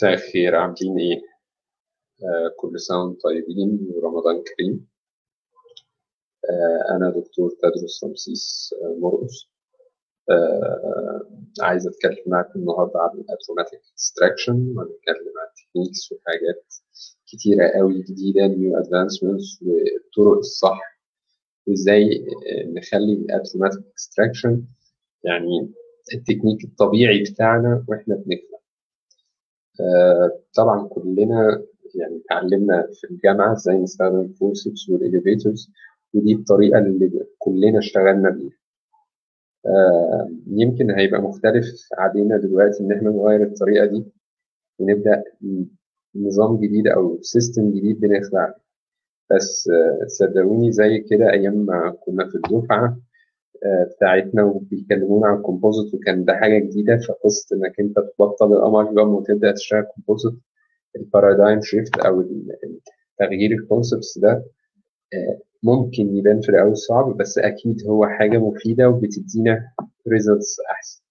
مساء الخير عاملين ايه؟ آه كل سنة وانتم طيبين ورمضان كريم آه أنا دكتور تدرس رمسيس آه مرقص آه عايز أتكلم معاكم النهاردة عن الأتروماتيك اكستراكشن وهنتكلم عن تكنيكس وحاجات كتيرة قوي جديدة نيو ادفانسمنتس والطرق الصح وازاي نخلي الاتروماتيك اكستراكشن يعني التكنيك الطبيعي بتاعنا واحنا بنخلق آه طبعا كلنا يعني اتعلمنا في الجامعة ازاي نستخدم الفورسبس والإليفيتورز ودي الطريقة اللي كلنا اشتغلنا بيها آه يمكن هيبقى مختلف علينا دلوقتي إن احنا نغير الطريقة دي ونبدأ نظام جديد أو سيستم جديد بنخلق بس آه صدقوني زي كده أيام ما كنا في الدفعة بتاعتنا وبيكلمونا عن الكومبوزيت وكان ده حاجه جديده فقصه انك انت تبطل الامالجم وتبدا تشتغل كومبوزيت البارادايم شيفت او تغيير الكونسبتس ده ممكن يبان في الاول صعب بس اكيد هو حاجه مفيده وبتدينا ريزلتس احسن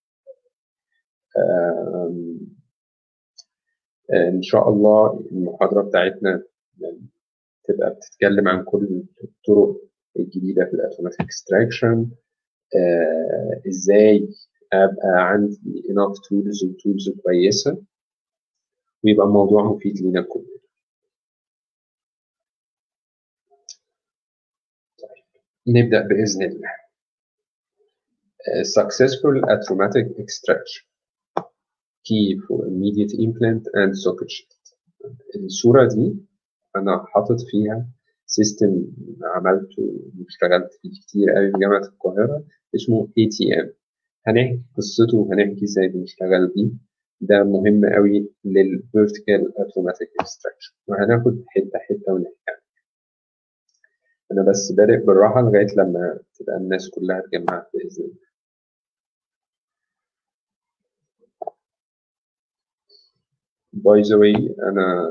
ان شاء الله المحاضره بتاعتنا تبقى بتتكلم عن كل الطرق الجديده في الاتوماتيك اكستراكشن آه ازاي ابقى عندي enough tools وتولز كويسه ويبقى الموضوع مفيد لينا كلنا طيب نبدا باذن الله uh, successful atraumatic extraction key for immediate implant and socket shift الصوره دي انا حاطط فيها سيستم عملته واشتغلت فيه كتير قوي في جامعة القاهرة اسمه ATM هنحكي قصته وهنحكي ازاي بنشتغل بيه ده مهم قوي للفيرتيكال automatic extraction وهناخد حتة حتة ونحكي أنا بس بادئ بالراحة لغاية لما تبقى الناس كلها اتجمعت بإذن الله باي ذا واي أنا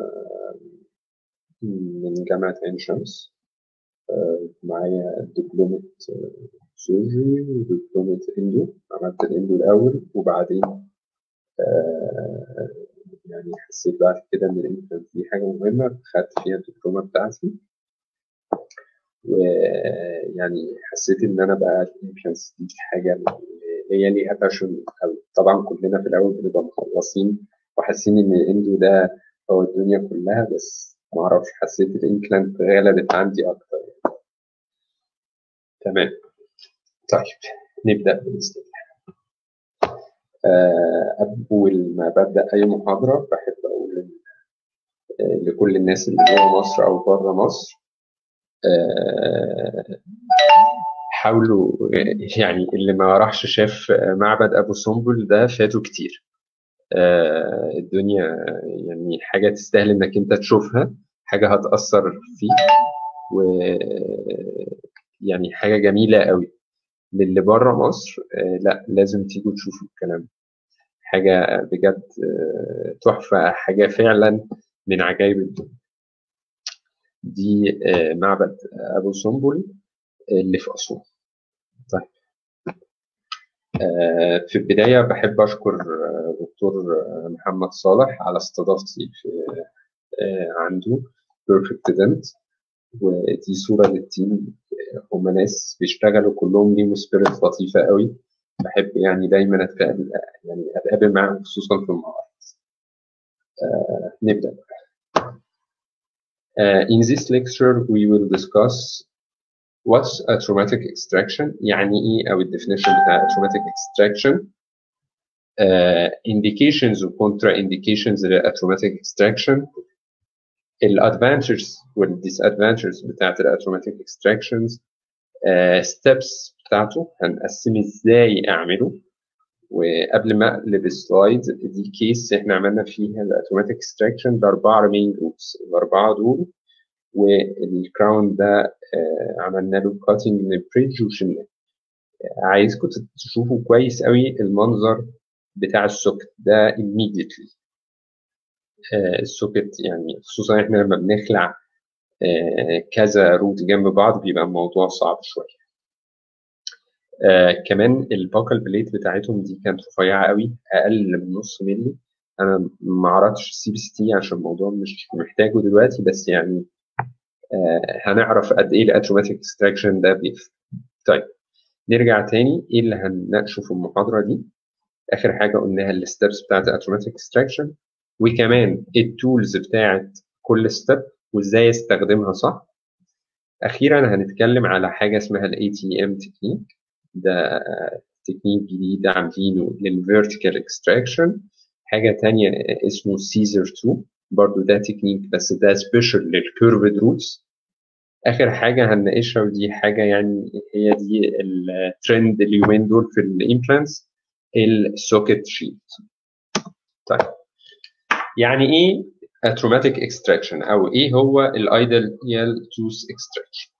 من جامعة عين شمس معايا دبلومة سيرجري ودبلومة اندو عملت الاندو الأول وبعدين يعني حسيت بعد كده إن الإمبلانت دي حاجة مهمة خدت فيها الدبلومة بتاعتي ويعني حسيت إن أنا بقى الإمبلانتس دي حاجة هي ليها باشن أوي طبعا كلنا في الأول بنبقى مخلصين وحاسين إن الاندو ده هو الدنيا كلها بس معرفش حسيت الإمبلانت غلبت عندي أكتر يعني. تمام طيب نبدأ بإذن الله أول ما ببدأ أي محاضرة بحب أقول لكل الناس اللي جوه مصر أو بره مصر حاولوا يعني اللي ما راحش شاف معبد أبو سمبل ده فاتوا كتير الدنيا يعني حاجة تستاهل إنك أنت تشوفها حاجة هتأثر فيك و يعني حاجة جميلة قوي للي بره مصر لا لازم تيجوا تشوفوا الكلام حاجة بجد تحفة حاجة فعلا من عجائب الدنيا دي معبد أبو سمبل اللي في أسوان طيب في البداية بحب أشكر دكتور محمد صالح على استضافتي في عنده بيرفكت دنت ودي صورة للتيم هم ناس بيشتغلوا كلهم ليهم سبيريت لطيفة قوي بحب يعني دايما أتقابل يعني أتقابل معاهم خصوصا في المعارض uh, نبدأ uh, In this lecture we will discuss what's a traumatic extraction يعني إيه أو الديفينيشن بتاع traumatic extraction uh, indications و contraindications للاتروماتيك extraction الادفانتجز والديسادفانتجز بتاعت الاتروماتيك اكستراكشنز ستيبس بتاعته هنقسم ازاي اعمله وقبل ما اقلب السلايد دي كيس احنا عملنا فيها الاتروماتيك اكستراكشن باربعه مين جروبس الاربعه دول والكراون ده uh, عملنا له كاتنج من البريدج وشلناه عايزكم تشوفوا كويس قوي المنظر بتاع السوكت ده immediately السوكت يعني خصوصا احنا لما بنخلع كذا روت جنب بعض بيبقى الموضوع صعب شويه كمان الباكل بليت بتاعتهم دي كانت رفيعه قوي اقل من نص ملي انا ما عرضتش السي بي سي تي عشان الموضوع مش محتاجه دلوقتي بس يعني آه هنعرف قد ايه الاتروماتيك اكستراكشن ده بيفرق طيب نرجع تاني ايه اللي هنناقشه في المحاضره دي اخر حاجه قلناها الستبس بتاعت الاتروماتيك اكستراكشن وكمان التولز بتاعت كل ستيب وازاي استخدمها صح اخيرا هنتكلم على حاجه اسمها الاي تي ام تكنيك ده تكنيك جديد عاملينه للفيرتيكال اكستراكشن حاجه تانية اسمه سيزر 2 برضو ده تكنيك بس ده سبيشال للكيرفد روتس اخر حاجه هنناقشها ودي حاجه يعني هي دي الترند اليومين دول في الامبلانتس السوكيت شيت طيب يعني ايه اتروماتيك اكستراكشن او ايه هو الايدل توث اكستراكشن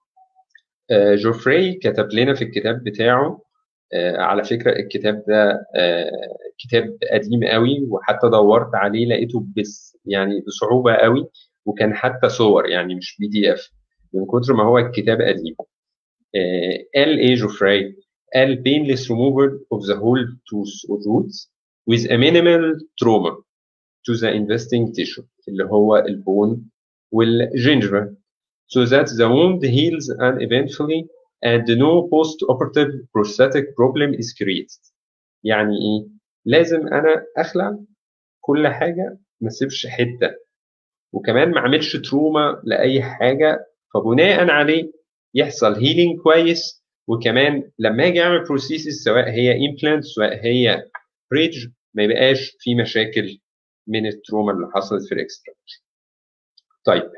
جوفري كتب لنا في الكتاب بتاعه آه على فكره الكتاب ده آه كتاب قديم قوي وحتى دورت عليه لقيته بس يعني بصعوبه قوي وكان حتى صور يعني مش بي دي اف من كتر ما هو الكتاب قديم آه قال ايه جوفري قال painless removal of the whole tooth or roots with a minimal trauma to the investing tissue اللي هو البون والجنجرة so that the wound heals and eventually and no post-operative prosthetic problem is created يعني ايه لازم انا اخلع كل حاجه ما اسيبش حته وكمان ما اعملش تروما لاي حاجه فبناء عليه يحصل هيلينج كويس وكمان لما اجي اعمل بروسيسز سواء هي امبلانت سواء هي بريدج ما يبقاش في مشاكل من التروما اللي حصلت في الاكستراكشن طيب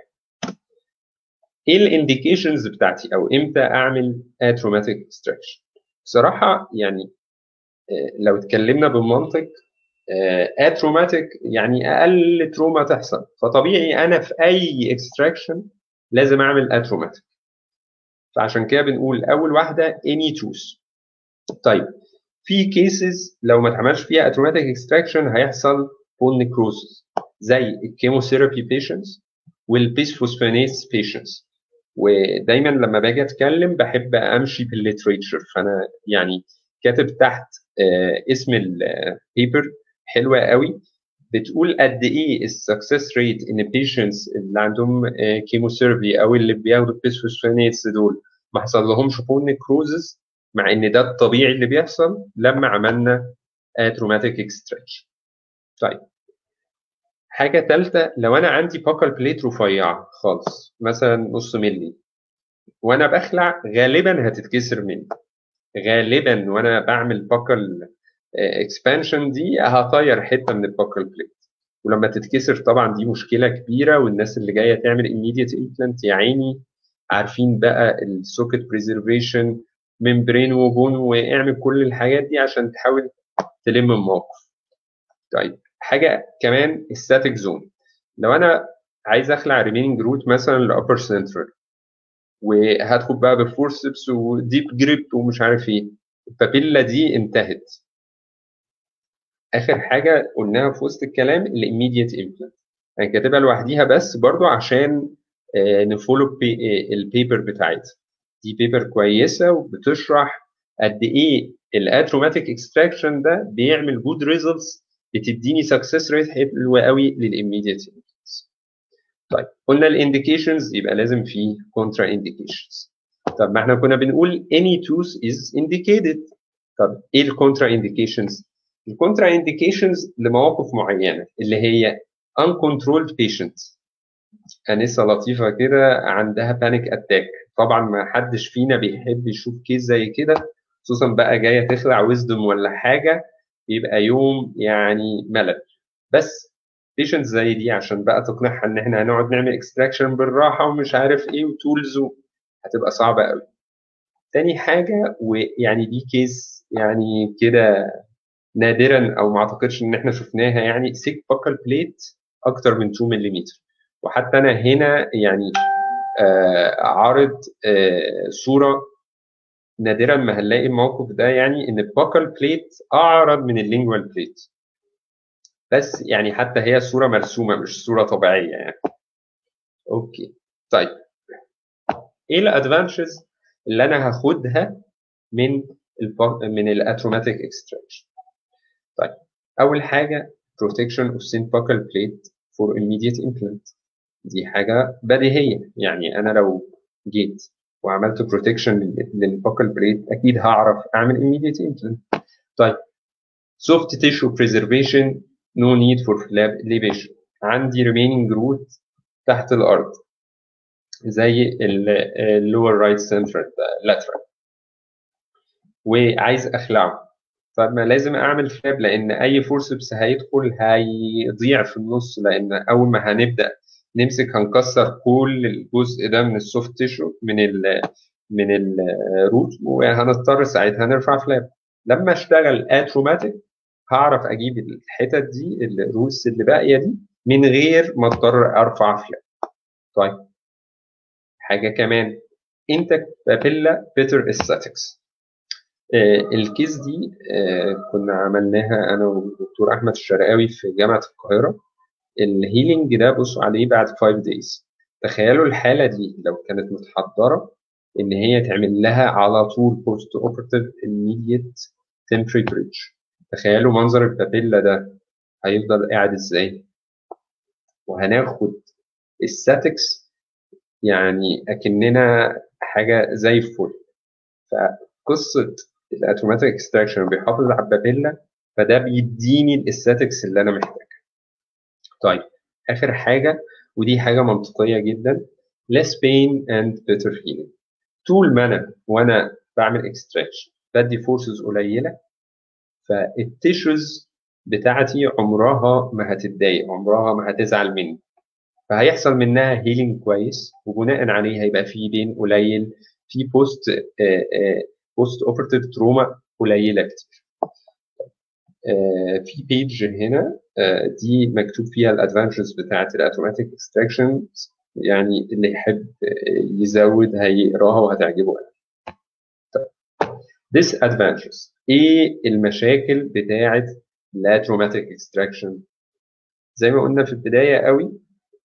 ايه الانديكيشنز بتاعتي او امتى اعمل اتروماتيك اكستراكشن بصراحه يعني لو اتكلمنا بالمنطق اتروماتيك يعني اقل تروما تحصل فطبيعي انا في اي اكستراكشن لازم اعمل اتروماتيك فعشان كده بنقول اول واحده اني توث طيب في كيسز لو ما اتعملش فيها اتروماتيك اكستراكشن هيحصل بون نيكروسس زي الكيموثيرابي بيشنتس والبيسفوسفينيس بيشنتس ودايما لما باجي اتكلم بحب امشي بالليتريتشر فانا يعني كاتب تحت آه اسم البيبر حلوه قوي بتقول قد ايه السكسس ريت ان بيشنتس اللي عندهم كيموثيرابي او اللي بياخدوا بيسفوسفينيتس دول ما حصل لهمش بون نيكروزز مع ان ده الطبيعي اللي بيحصل لما عملنا تروماتيك اكستراكشن طيب حاجه ثالثه لو انا عندي باكال بليت رفيعه خالص مثلا نص ملي وانا بخلع غالبا هتتكسر مني غالبا وانا بعمل باكال اكسبانشن دي هطير حته من الباكال بليت ولما تتكسر طبعا دي مشكله كبيره والناس اللي جايه تعمل immediate implant يا عيني عارفين بقى السوكت بريزرفيشن ممبرين وبون واعمل كل الحاجات دي عشان تحاول تلم الموقف طيب حاجه كمان الستاتيك زون لو انا عايز اخلع ريميننج روت مثلا لابر سنترال وهدخل بقى بفورسبس وديب جريب ومش عارف ايه البابيلا دي انتهت اخر حاجه قلناها في وسط الكلام الاميديت امبلانت انا يعني كاتبها لوحديها بس برضو عشان نفولو البيبر بتاعتها دي بيبر كويسه وبتشرح قد ايه الاتروماتيك اكستراكشن ده بيعمل جود ريزلتس بتديني سكسس ريت حلوه قوي للاميديت طيب قلنا الانديكيشنز يبقى لازم في كونترا انديكيشنز طب ما احنا كنا بنقول any tooth is indicated طب ايه الكونترا انديكيشنز الكونترا انديكيشنز لمواقف معينه اللي هي uncontrolled patient انسه لطيفه كده عندها بانيك اتاك طبعا ما حدش فينا بيحب يشوف كيس زي كده خصوصا بقى جايه تخلع ويزدم ولا حاجه يبقى يوم يعني ملل بس بيشنت زي دي عشان بقى تقنعها ان احنا هنقعد نعمل اكستراكشن بالراحه ومش عارف ايه وتولز هتبقى صعبه قوي تاني حاجه ويعني دي كيس يعني كده نادرا او ما اعتقدش ان احنا شفناها يعني سيك باكل بليت اكتر من 2 ملم وحتى انا هنا يعني آه عارض آه صوره نادرا ما هنلاقي الموقف ده يعني ان الباكل بليت اعرض من اللينجوال بليت بس يعني حتى هي صوره مرسومه مش صوره طبيعيه يعني اوكي طيب ايه الادفانتجز اللي انا هاخدها من ال من الاتروماتيك اكستراكشن طيب اول حاجه protection of thin buccal plate for immediate implant دي حاجة بديهية يعني أنا لو جيت وعملت بروتكشن للبوكال بليت أكيد هعرف أعمل immediate implant طيب soft tissue preservation no need for flap elevation عندي remaining root تحت الأرض زي اللور رايت سنترال lateral وعايز أخلعه فما لازم اعمل فلاب لان اي فورسبس هيدخل هيضيع في النص لان اول ما هنبدا نمسك هنكسر كل الجزء ده من السوفت تيشو من ال من الروت وهنضطر ساعتها نرفع فلاب لما اشتغل اتروماتيك هعرف اجيب الحتت دي الروتس اللي باقيه دي من غير ما اضطر ارفع فلاب طيب حاجه كمان انتك بابيلا بيتر استاتكس الكيس دي كنا عملناها انا والدكتور احمد الشرقاوي في جامعه القاهره الهيلينج ده بصوا عليه بعد 5 دايز تخيلوا الحاله دي لو كانت متحضره ان هي تعمل لها على طول بوست اوبرتيف immediate temporary bridge تخيلوا منظر البابيلا ده هيفضل قاعد ازاي وهناخد الستاتكس يعني اكننا حاجه زي الفل فقصه الاتوماتيك اكستراكشن بيحافظ على البابيلا فده بيديني الاستاتكس اللي انا محتاجها طيب اخر حاجه ودي حاجه منطقيه جدا less pain and better healing طول ما انا وانا بعمل اكستراكشن بدي فورسز قليله فالتيشوز بتاعتي عمرها ما هتتضايق عمرها ما هتزعل مني فهيحصل منها هيلينج كويس وبناء عليه هيبقى في بين قليل في بوست بوست اوبرتيف تروما قليله كتير في بيج هنا دي مكتوب فيها الادفانتجز بتاعت الاتوماتيك اكستراكشن يعني اللي يحب يزود هيقراها وهتعجبه disadvantages ايه المشاكل بتاعت الاتروماتيك اكستراكشن زي ما قلنا في البدايه قوي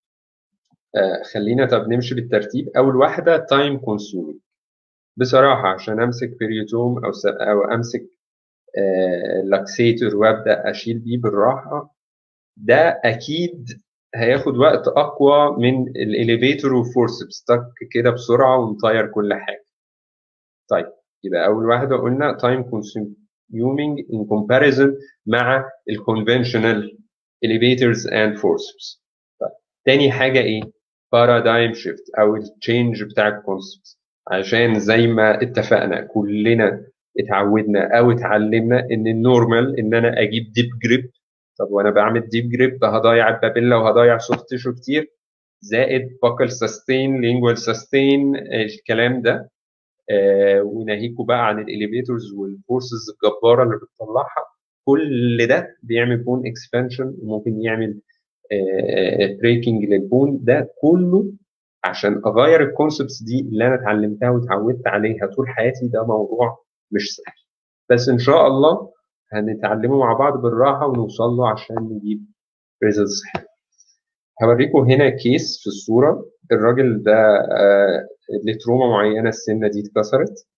آه خلينا طب نمشي بالترتيب اول واحده تايم كونسيومينج بصراحه عشان امسك بيريوتوم او او امسك آه لاكسيتور وابدا اشيل بيه بالراحه ده اكيد هياخد وقت اقوى من الاليفيتور والفورسبس تك كده بسرعه ونطير كل حاجه طيب يبقى اول واحده قلنا time consuming in comparison مع ال conventional elevators and forceps طيب. تاني حاجه ايه paradigm shift او التشينج بتاع الكونسبت عشان زي ما اتفقنا كلنا اتعودنا او اتعلمنا ان النورمال ان انا اجيب ديب جريب طب وانا بعمل ديب جريب هضيع البابيلا وهضيع سوفت تيشو كتير زائد باكل سستين لينجوال سستين الكلام ده آه وناهيكوا بقى عن الاليفيتورز والفورسز الجباره اللي بتطلعها كل ده بيعمل بون اكسبانشن وممكن يعمل آه بريكنج للبون ده كله عشان اغير الكونسبتس دي اللي انا اتعلمتها واتعودت عليها طول حياتي ده موضوع مش سهل بس ان شاء الله هنتعلمه مع بعض بالراحه ونوصل له عشان نجيب ريزلتس حلوه هوريكم هنا كيس في الصوره الراجل ده آه لتروما معينه السنه دي اتكسرت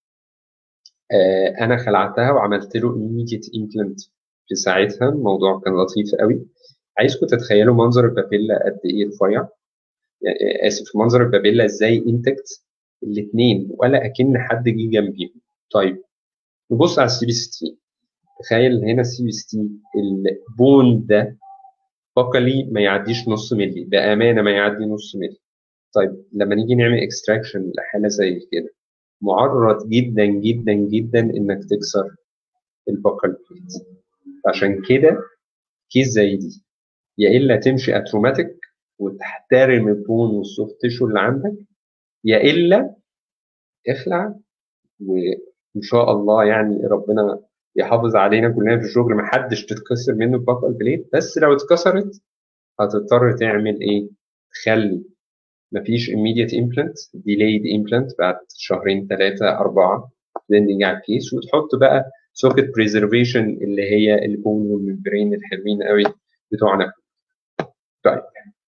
آه انا خلعتها وعملت له immediate implant في ساعتها الموضوع كان لطيف قوي عايزكم تتخيلوا منظر البابيلا قد ايه رفيع يعني اسف منظر البابيلا ازاي انتكت الاثنين ولا اكن حد جه جنبيهم طيب نبص على السي بي سي تي تخيل هنا السي بي سي تي البون ده فوكالي ما يعديش نص ملي بامانه ما يعدي نص ملي طيب لما نيجي نعمل اكستراكشن لحاله زي كده معرض جدا جدا جدا انك تكسر البوكال بليت عشان كده كيس زي دي يا الا تمشي اتروماتيك وتحترم البون والسوفت تيشو اللي عندك يا الا اخلع وان شاء الله يعني ربنا يحافظ علينا كلنا في الشغل ما حدش تتكسر منه البوكال بليت بس لو اتكسرت هتضطر تعمل ايه؟ تخلي مفيش immediate implant delayed implant بعد شهرين ثلاثة أربعة depending على الكيس وتحط بقى socket preservation اللي هي البون والممبرين الحلوين قوي بتوعنا طيب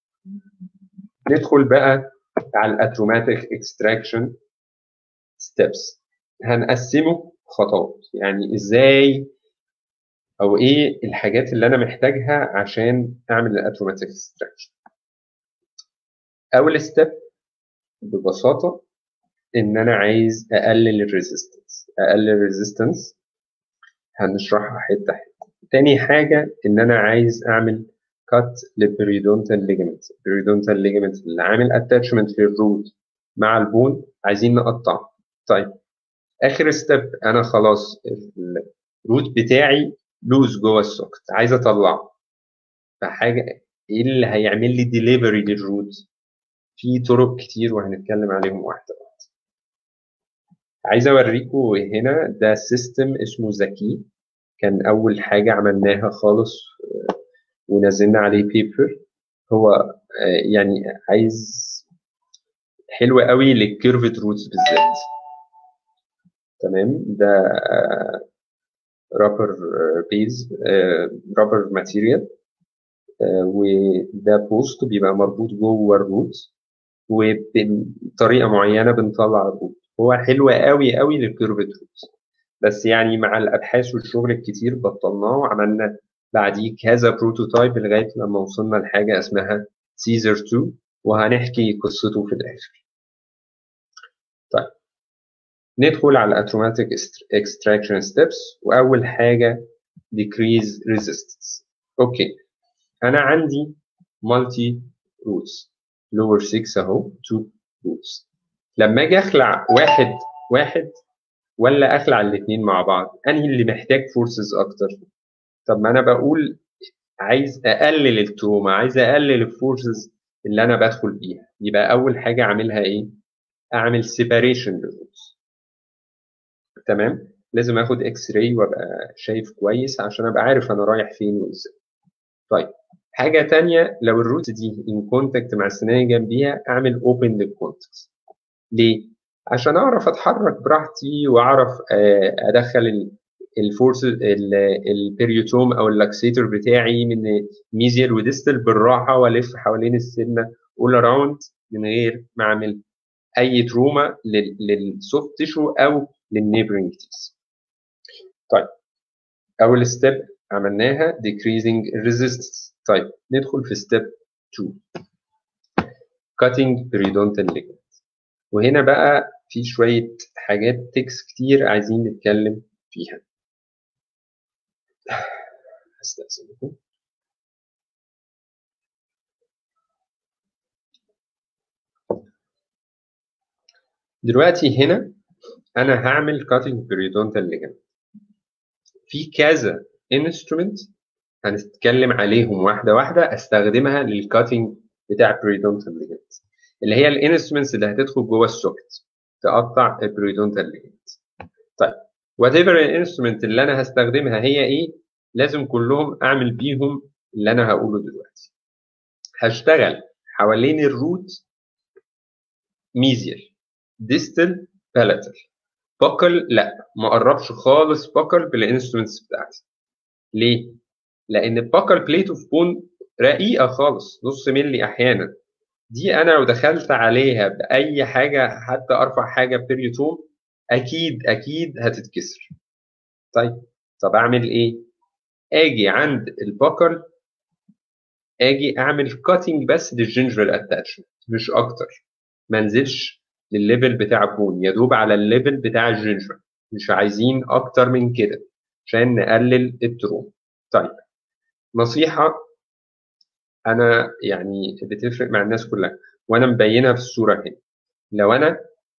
ندخل بقى على الاتروماتيك اكستراكشن ستيبس هنقسمه خطوات يعني ازاي او ايه الحاجات اللي انا محتاجها عشان اعمل الاتروماتيك اكستراكشن اول ستيب ببساطه ان انا عايز اقلل الريزيستنس اقلل الريزيستنس هنشرحها حته حته تاني حاجه ان انا عايز اعمل كات للبريدونتال ليجمنت البريدونتال ليجمنت اللي عامل اتاتشمنت للروت مع البون عايزين نقطع طيب اخر ستيب انا خلاص الروت بتاعي لوز جوه السوكت عايز اطلعه فحاجه ايه اللي هيعمل لي ديليفري للروت في طرق كتير وهنتكلم عليهم واحده واحده عايز اوريكم هنا ده سيستم اسمه ذكي كان اول حاجه عملناها خالص ونزلنا عليه بيبر هو يعني عايز حلو قوي للكيرفد روتس بالذات تمام ده رابر بيز رابر ماتيريال وده بوست بيبقى مربوط جوه الروت وبطريقه معينه بنطلع الروت هو حلو قوي قوي للكيرفد روت بس يعني مع الابحاث والشغل الكتير بطلناه وعملنا بعديه كذا بروتوتايب لغايه لما وصلنا لحاجه اسمها سيزر 2 وهنحكي قصته في الاخر طيب ندخل على الاتروماتيك اكستراكشن ستيبس واول حاجه decrease resistance اوكي انا عندي مالتي روتس لور 6 اهو 2 روتس لما اجي اخلع واحد واحد ولا اخلع الاثنين مع بعض انهي اللي محتاج فورسز اكتر طب ما انا بقول عايز اقلل التروما عايز اقلل الفورسز اللي انا بدخل بيها يبقى اول حاجه اعملها ايه اعمل سيباريشن للروتس تمام لازم اخد اكس راي وابقى شايف كويس عشان ابقى عارف انا رايح فين وازاي طيب حاجه تانية لو الروت دي ان كونتاكت مع السنان جنبيها اعمل اوبن للكونتاكت ليه عشان اعرف اتحرك براحتي واعرف ادخل الفورس البريوتوم او اللاكسيتور بتاعي من ميزيال وديستال بالراحه والف حوالين السنه اول اراوند من غير ما اعمل اي تروما للسوفت تيشو او للنيبرنج تيس طيب اول ستيب عملناها decreasing resistance طيب ندخل في ستيب 2 cutting periodontal ligament وهنا بقى في شوية حاجات تكس كتير عايزين نتكلم فيها استأذنكم دلوقتي هنا انا هعمل cutting periodontal ligament في كذا instrument هنتكلم عليهم واحده واحده استخدمها للكاتنج بتاع periodontal ligament اللي هي الانسترومنتس اللي هتدخل جوه السوكت تقطع البريدونتال ligament طيب وات ايفر الانسترومنت اللي انا هستخدمها هي ايه لازم كلهم اعمل بيهم اللي انا هقوله دلوقتي هشتغل حوالين الروت ميزيال ديستال بالاتال بكل لا ما قربش خالص بكل بالانسترومنتس بتاعتي ليه لان البكل بليت اوف بون رقيقه خالص نص ملي احيانا دي انا لو دخلت عليها باي حاجه حتى ارفع حاجه بيريوتوم اكيد اكيد هتتكسر طيب طب اعمل ايه اجي عند البكل اجي اعمل كاتنج بس للجنجرال اتاتشمنت مش اكتر ما انزلش للليفل بتاع البون يا دوب على الليفل بتاع الجنجر مش عايزين اكتر من كده عشان نقلل التروم طيب نصيحة أنا يعني بتفرق مع الناس كلها وأنا مبينها في الصورة هنا لو أنا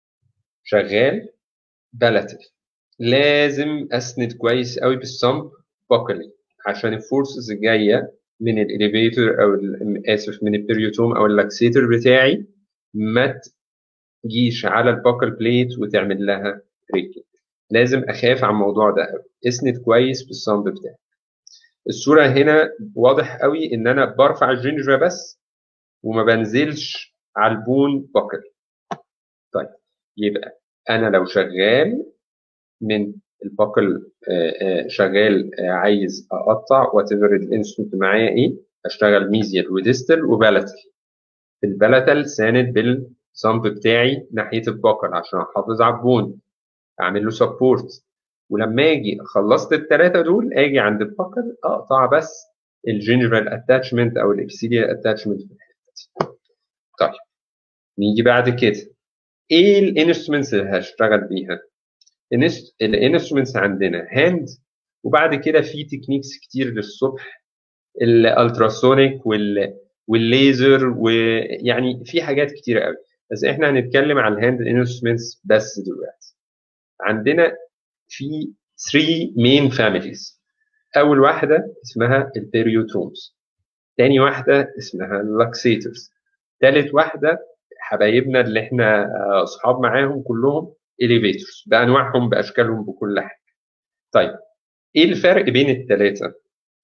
شغال بلاتل لازم أسند كويس قوي بالصمب بوكلي عشان الفورسز الجاية من الإليفيتور أو آسف من البريوتوم أو اللاكسيتور بتاعي ما تجيش على البوكل بليت وتعمل لها ريكينج لازم أخاف على الموضوع ده قوي اسند كويس بالصمب بتاعي الصورة هنا واضح قوي إن أنا برفع الجنجرة بس وما بنزلش على البون بوكل طيب يبقى أنا لو شغال من البوكل شغال عايز أقطع وات ايفر الانسترومنت معايا إيه أشتغل ميزيال وديستال وبالاتل البالاتل ساند بالصمب بتاعي ناحية البوكل عشان أحافظ على البون أعمل له سبورت ولما اجي خلصت الثلاثه دول اجي عند البكر اقطع بس الجنرال اتاتشمنت او الابسيليال اتاتشمنت في الحته دي طيب نيجي بعد كده ايه الانسترومنتس اللي هشتغل بيها الانسترومنتس عندنا هاند وبعد كده في تكنيكس كتير للصبح الالتراسونيك وال والليزر ويعني في حاجات كتير قوي بس احنا هنتكلم على الهاند انسترومنتس بس دلوقتي عندنا في 3 مين فاميليز اول واحده اسمها البيريوتومز تاني واحده اسمها اللاكسيتورز تالت واحده حبايبنا اللي احنا اصحاب معاهم كلهم اليفيتورز بانواعهم باشكالهم بكل حاجه طيب ايه الفرق بين الثلاثه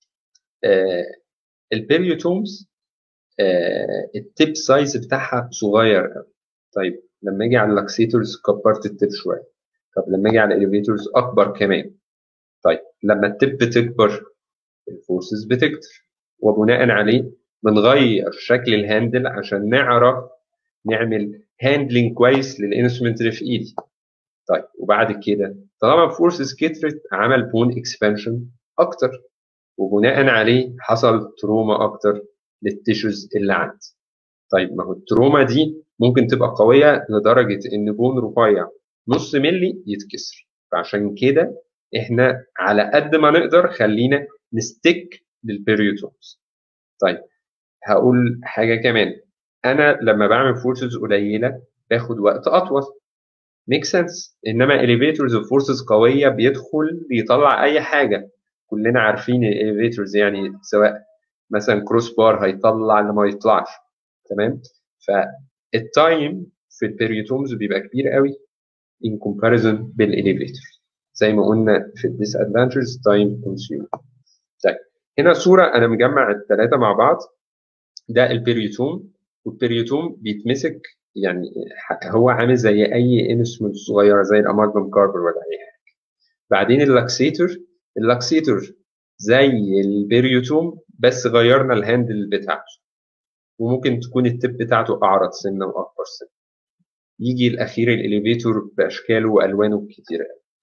آه البيريوتومز آه التيب سايز بتاعها صغير قوي طيب لما اجي على اللاكسيتورز كبرت التيب شويه طب لما اجي على الاليفيتورز اكبر كمان طيب لما التيب بتكبر الفورسز بتكتر وبناء عليه بنغير شكل الهاندل عشان نعرف نعمل هاندلنج كويس للانسترومنت اللي في ايدي طيب وبعد كده طالما الفورسز كترت عمل بون اكسبانشن اكتر وبناء عليه حصل تروما اكتر للتيشوز اللي عندي طيب ما هو التروما دي ممكن تبقى قويه لدرجه ان بون رفيع نص ملي يتكسر فعشان كده احنا على قد ما نقدر خلينا نستك للبيريوتومز طيب هقول حاجه كمان انا لما بعمل فورسز قليله باخد وقت اطول ميك سنس انما اليفيتورز وفورسز قويه بيدخل بيطلع اي حاجه كلنا عارفين الاليفيتورز يعني سواء مثلا كروس بار هيطلع اللي ما يطلعش تمام فالتايم في البيريوتومز بيبقى كبير قوي in comparison بالاليفيتور زي ما قلنا في الديس ادفانتجز تايم كونسيوم طيب هنا صوره انا مجمع الثلاثه مع بعض ده البيريوتوم والبيريوتوم بيتمسك يعني هو عامل زي اي انسترومنت صغيره زي الامالجم كاربر ولا اي حاجه بعدين اللاكسيتور اللاكسيتور زي البيريوتوم بس غيرنا الهاندل بتاعته وممكن تكون التب بتاعته اعرض سنه واكبر سنه يجي الاخير الاليفيتور باشكاله والوانه كتير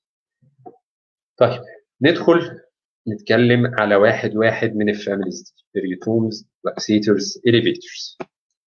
طيب ندخل نتكلم على واحد واحد من الفاميليز دي بيريوتومز لاكسيتورز اليفيتورز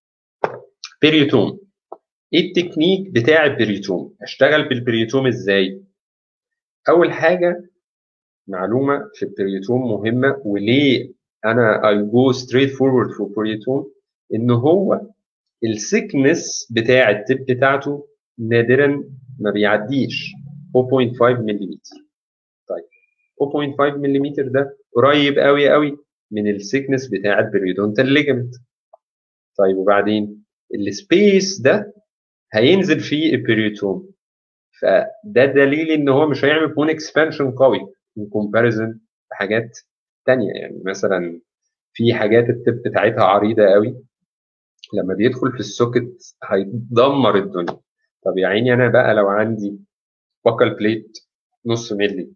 بيريوتوم ايه التكنيك بتاع البريتوم اشتغل بالبريتوم ازاي اول حاجه معلومه في البريتوم مهمه وليه انا I go straight forward for بريتوم ان هو السكنس بتاع التب بتاعته نادرا ما بيعديش 0.5 ملم طيب 0.5 ملم ده قريب قوي قوي من السكنس بتاع البريودونتال ليجمنت طيب وبعدين السبيس ده هينزل فيه البريوتوم فده دليل ان هو مش هيعمل بون اكسبانشن قوي in comparison بحاجات تانية يعني مثلا في حاجات التب بتاعتها عريضة قوي لما بيدخل في السوكت هيدمر الدنيا طب يا عيني انا بقى لو عندي بوكال بليت نص ملي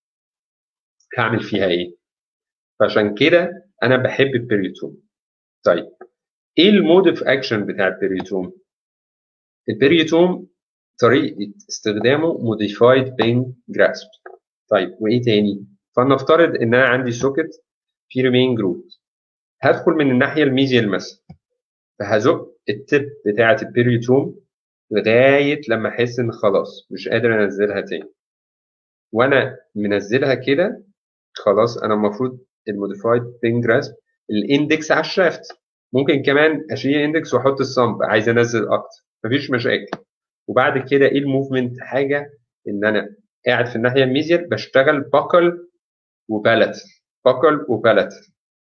هعمل فيها ايه فعشان كده انا بحب البريوتوم طيب ايه المود اوف اكشن بتاع البريوتوم البريوتوم طريقه استخدامه موديفايد بين جراسب طيب وايه تاني فلنفترض ان انا عندي سوكت في ريمين جروت هدخل من الناحيه الميزيال مثلا فهزق التب بتاعه البريوتوم لغايه لما احس ان خلاص مش قادر انزلها تاني وانا منزلها كده خلاص انا المفروض الموديفايد بين جراسب الاندكس على الشافت ممكن كمان اشيل اندكس واحط الصمب عايز انزل اكتر مفيش مشاكل وبعد كده ايه الموفمنت حاجه ان انا قاعد في الناحيه الميزيال بشتغل باكل وبالت باكل وبالت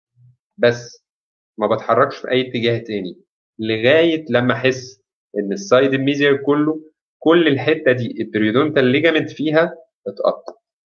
بس ما بتحركش في اي اتجاه تاني لغايه لما احس ان السايد الميزيال كله كل الحته دي البريودونتال ليجامنت فيها اتقطع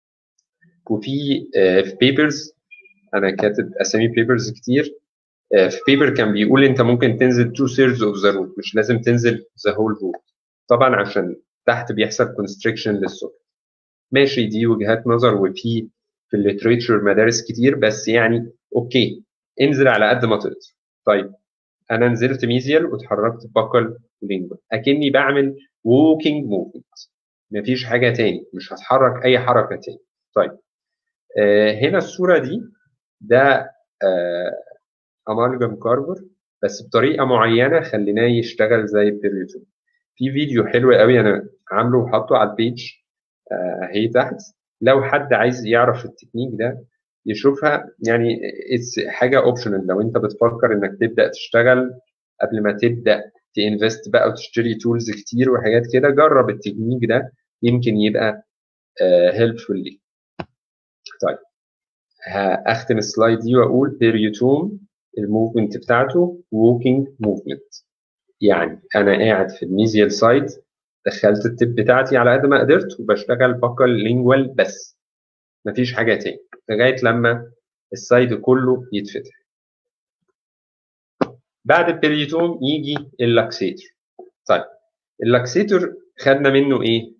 وفي في بيبرز انا كاتب اسامي بيبرز كتير في بيبر كان بيقول انت ممكن تنزل تو سيرز اوف ذا روت مش لازم تنزل ذا هول روت طبعا عشان تحت بيحصل كونستريكشن للسوكت ماشي دي وجهات نظر وفي في الليتريتشر مدارس كتير بس يعني اوكي انزل على قد ما تقدر طيب انا نزلت ميزيال واتحركت باكل ولينجوال اكني بعمل ووكينج موفمنت مفيش حاجه تاني مش هتحرك اي حركه تاني طيب آه هنا الصوره دي ده آه امالجم كارفر بس بطريقه معينه خليناه يشتغل زي البيريوتوم في فيديو حلو قوي انا عامله وحاطه على البيج اهي آه تحت لو حد عايز يعرف التكنيك ده يشوفها يعني حاجه اوبشنال لو انت بتفكر انك تبدا تشتغل قبل ما تبدا تنفست بقى وتشتري تولز كتير وحاجات كده جرب التكنيك ده يمكن يبقى هيلبفول ليك طيب هختم السلايد دي واقول بيريوتوم الموفمنت بتاعته ووكينج موفمنت يعني انا قاعد في الميزيال سايد دخلت التب بتاعتي على قد ما قدرت وبشتغل بكل لينجوال بس مفيش حاجه تاني لغايه لما السايد كله يتفتح بعد البريتوم يجي اللاكسيتور طيب اللاكسيتور خدنا منه ايه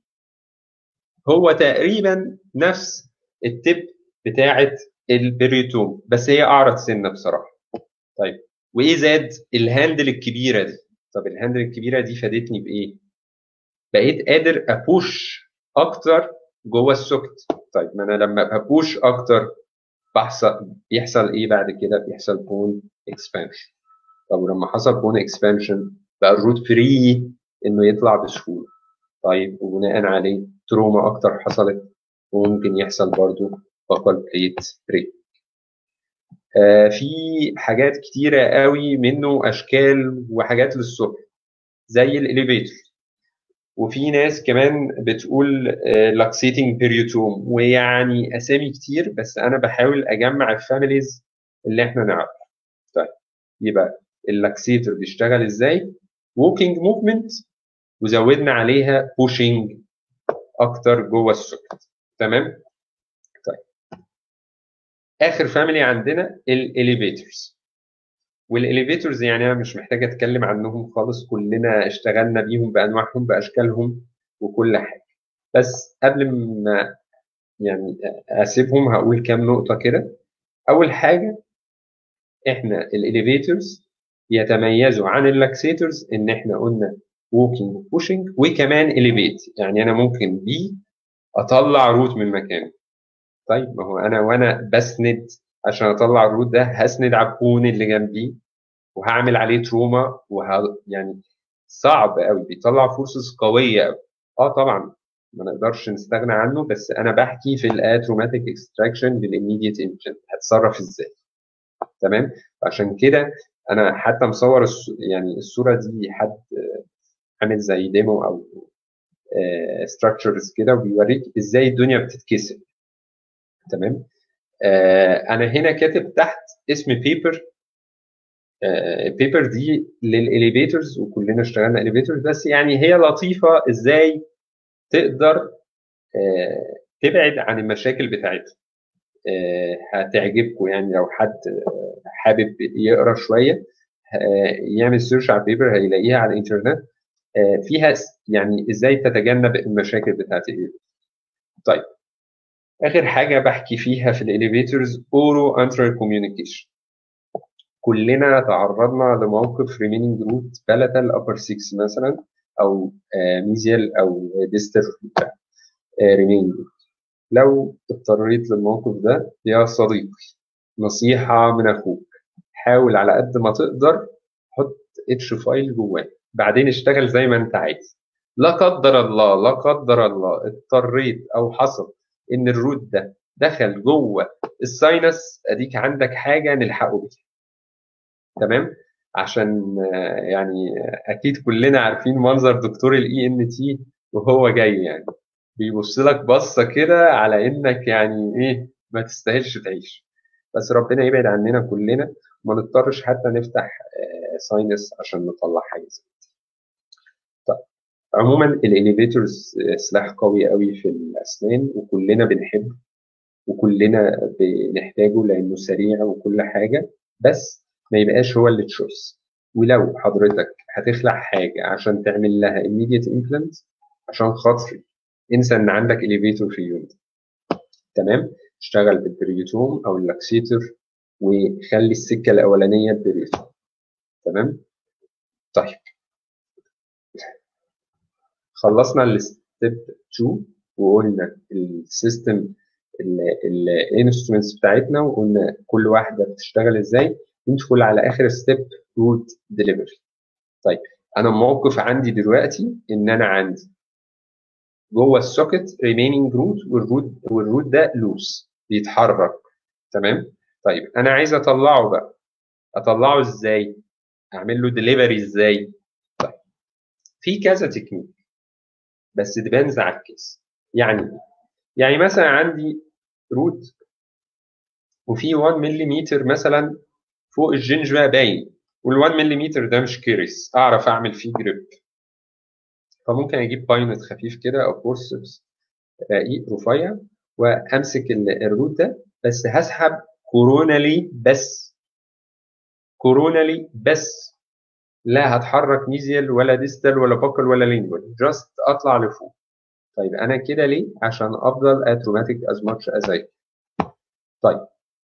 هو تقريبا نفس التب بتاعه البريتوم بس هي اعرض سنه بصراحه طيب وايه زاد الهاندل الكبيره دي طب الهاندل الكبيره دي فادتني بايه بقيت قادر ابوش اكتر جوه السوكت طيب ما انا لما ببوش اكتر بحصل بيحصل ايه بعد كده بيحصل بون اكسبانشن طب ولما حصل بون اكسبانشن بقى الروت فري انه يطلع بسهوله طيب وبناء عليه تروما اكتر حصلت وممكن يحصل برضو بقل بليت بريك آه في حاجات كتيرة قوي منه أشكال وحاجات للصبح زي الإليفيتور وفي ناس كمان بتقول لاكسيتنج بيريوتوم ويعني اسامي كتير بس انا بحاول اجمع الفاميليز اللي احنا نعرفها طيب يبقى اللاكسيتور بيشتغل ازاي ووكينج موفمنت وزودنا عليها بوشنج اكتر جوه السوكت تمام طيب اخر فاميلي عندنا الاليفيتورز والاليفيتورز يعني انا مش محتاج اتكلم عنهم خالص كلنا اشتغلنا بيهم بانواعهم باشكالهم وكل حاجه بس قبل ما يعني اسيبهم هقول كام نقطه كده اول حاجه احنا الاليفيتورز يتميزوا عن اللاكسيتورز ان احنا قلنا ووكينج وبوشنج وكمان اليفيت يعني انا ممكن بي اطلع روت من مكانه طيب ما هو انا وانا بسند عشان اطلع الروت ده هسند على البون اللي جنبي وهعمل عليه تروما وه... يعني صعب قوي بيطلع فورسز قويه قوي اه طبعا ما نقدرش نستغنى عنه بس انا بحكي في الاتروماتيك اكستراكشن بالاميديت انجن هتصرف ازاي تمام عشان كده انا حتى مصور الس... يعني الصوره دي حد عامل زي ديمو او ستراكشرز كده وبيوريك ازاي الدنيا بتتكسر تمام آه انا هنا كاتب تحت اسم بيبر البيبر دي للاليفيتورز وكلنا اشتغلنا اليفيتورز بس يعني هي لطيفه ازاي تقدر آه تبعد عن المشاكل بتاعتها آه هتعجبكم يعني لو حد حابب يقرا شويه يعمل سيرش على البيبر هيلاقيها على الانترنت فيها يعني ازاي تتجنب المشاكل بتاعت الاليفيتور طيب اخر حاجه بحكي فيها في الاليفيتورز اورو انترال كوميونيكيشن كلنا تعرضنا لموقف ريمينينج روت بلاتال ابر 6 مثلا او ميزيال او ديستال ريمينينج روت لو اضطريت للموقف ده يا صديقي نصيحه من اخوك حاول على قد ما تقدر حط اتش فايل جواه بعدين اشتغل زي ما انت عايز لا قدر الله لا قدر الله اضطريت او حصل ان الروت ده دخل جوه الساينس اديك عندك حاجه نلحقه بيها تمام عشان يعني اكيد كلنا عارفين منظر دكتور الاي ان تي وهو جاي يعني بيبص لك بصه كده على انك يعني ايه ما تستاهلش تعيش بس ربنا يبعد عننا كلنا وما نضطرش حتى نفتح ساينس عشان نطلع حاجه زي طيب عموما الانيفيتورز سلاح قوي قوي في الاسنان وكلنا بنحبه وكلنا بنحتاجه لانه سريع وكل حاجه بس ما يبقاش هو اللي تشويس ولو حضرتك هتخلع حاجه عشان تعمل لها immediate implant عشان خاطري انسى ان عندك اليفيتور في اليونت تمام اشتغل بالبريوتوم او اللاكسيتور وخلي السكه الاولانيه بريوتوم تمام طيب خلصنا ستيب 2 وقلنا السيستم الانسترومنتس بتاعتنا وقلنا كل واحده بتشتغل ازاي ندخل على اخر ستيب روت ديليفري طيب انا الموقف عندي دلوقتي ان انا عندي جوه السوكت ريميننج روت والروت والروت ده لوس بيتحرك تمام طيب انا عايز اطلعه بقى اطلعه ازاي اعمل له ديليفري ازاي طيب في كذا تكنيك بس ديبينز على الكيس يعني يعني مثلا عندي روت وفي 1 ملم مثلا فوق الجنجوة باين وال 1 ملم ده مش كيرس اعرف اعمل فيه جريب فممكن اجيب باينت خفيف كده او فورسبس رقيق رفيع وامسك الروت ده بس هسحب كورونالي بس كورونالي بس لا هتحرك ميزيال ولا ديستال ولا باكل ولا لينجوال جاست اطلع لفوق طيب انا كده ليه عشان افضل اتروماتيك از ماتش از اي طيب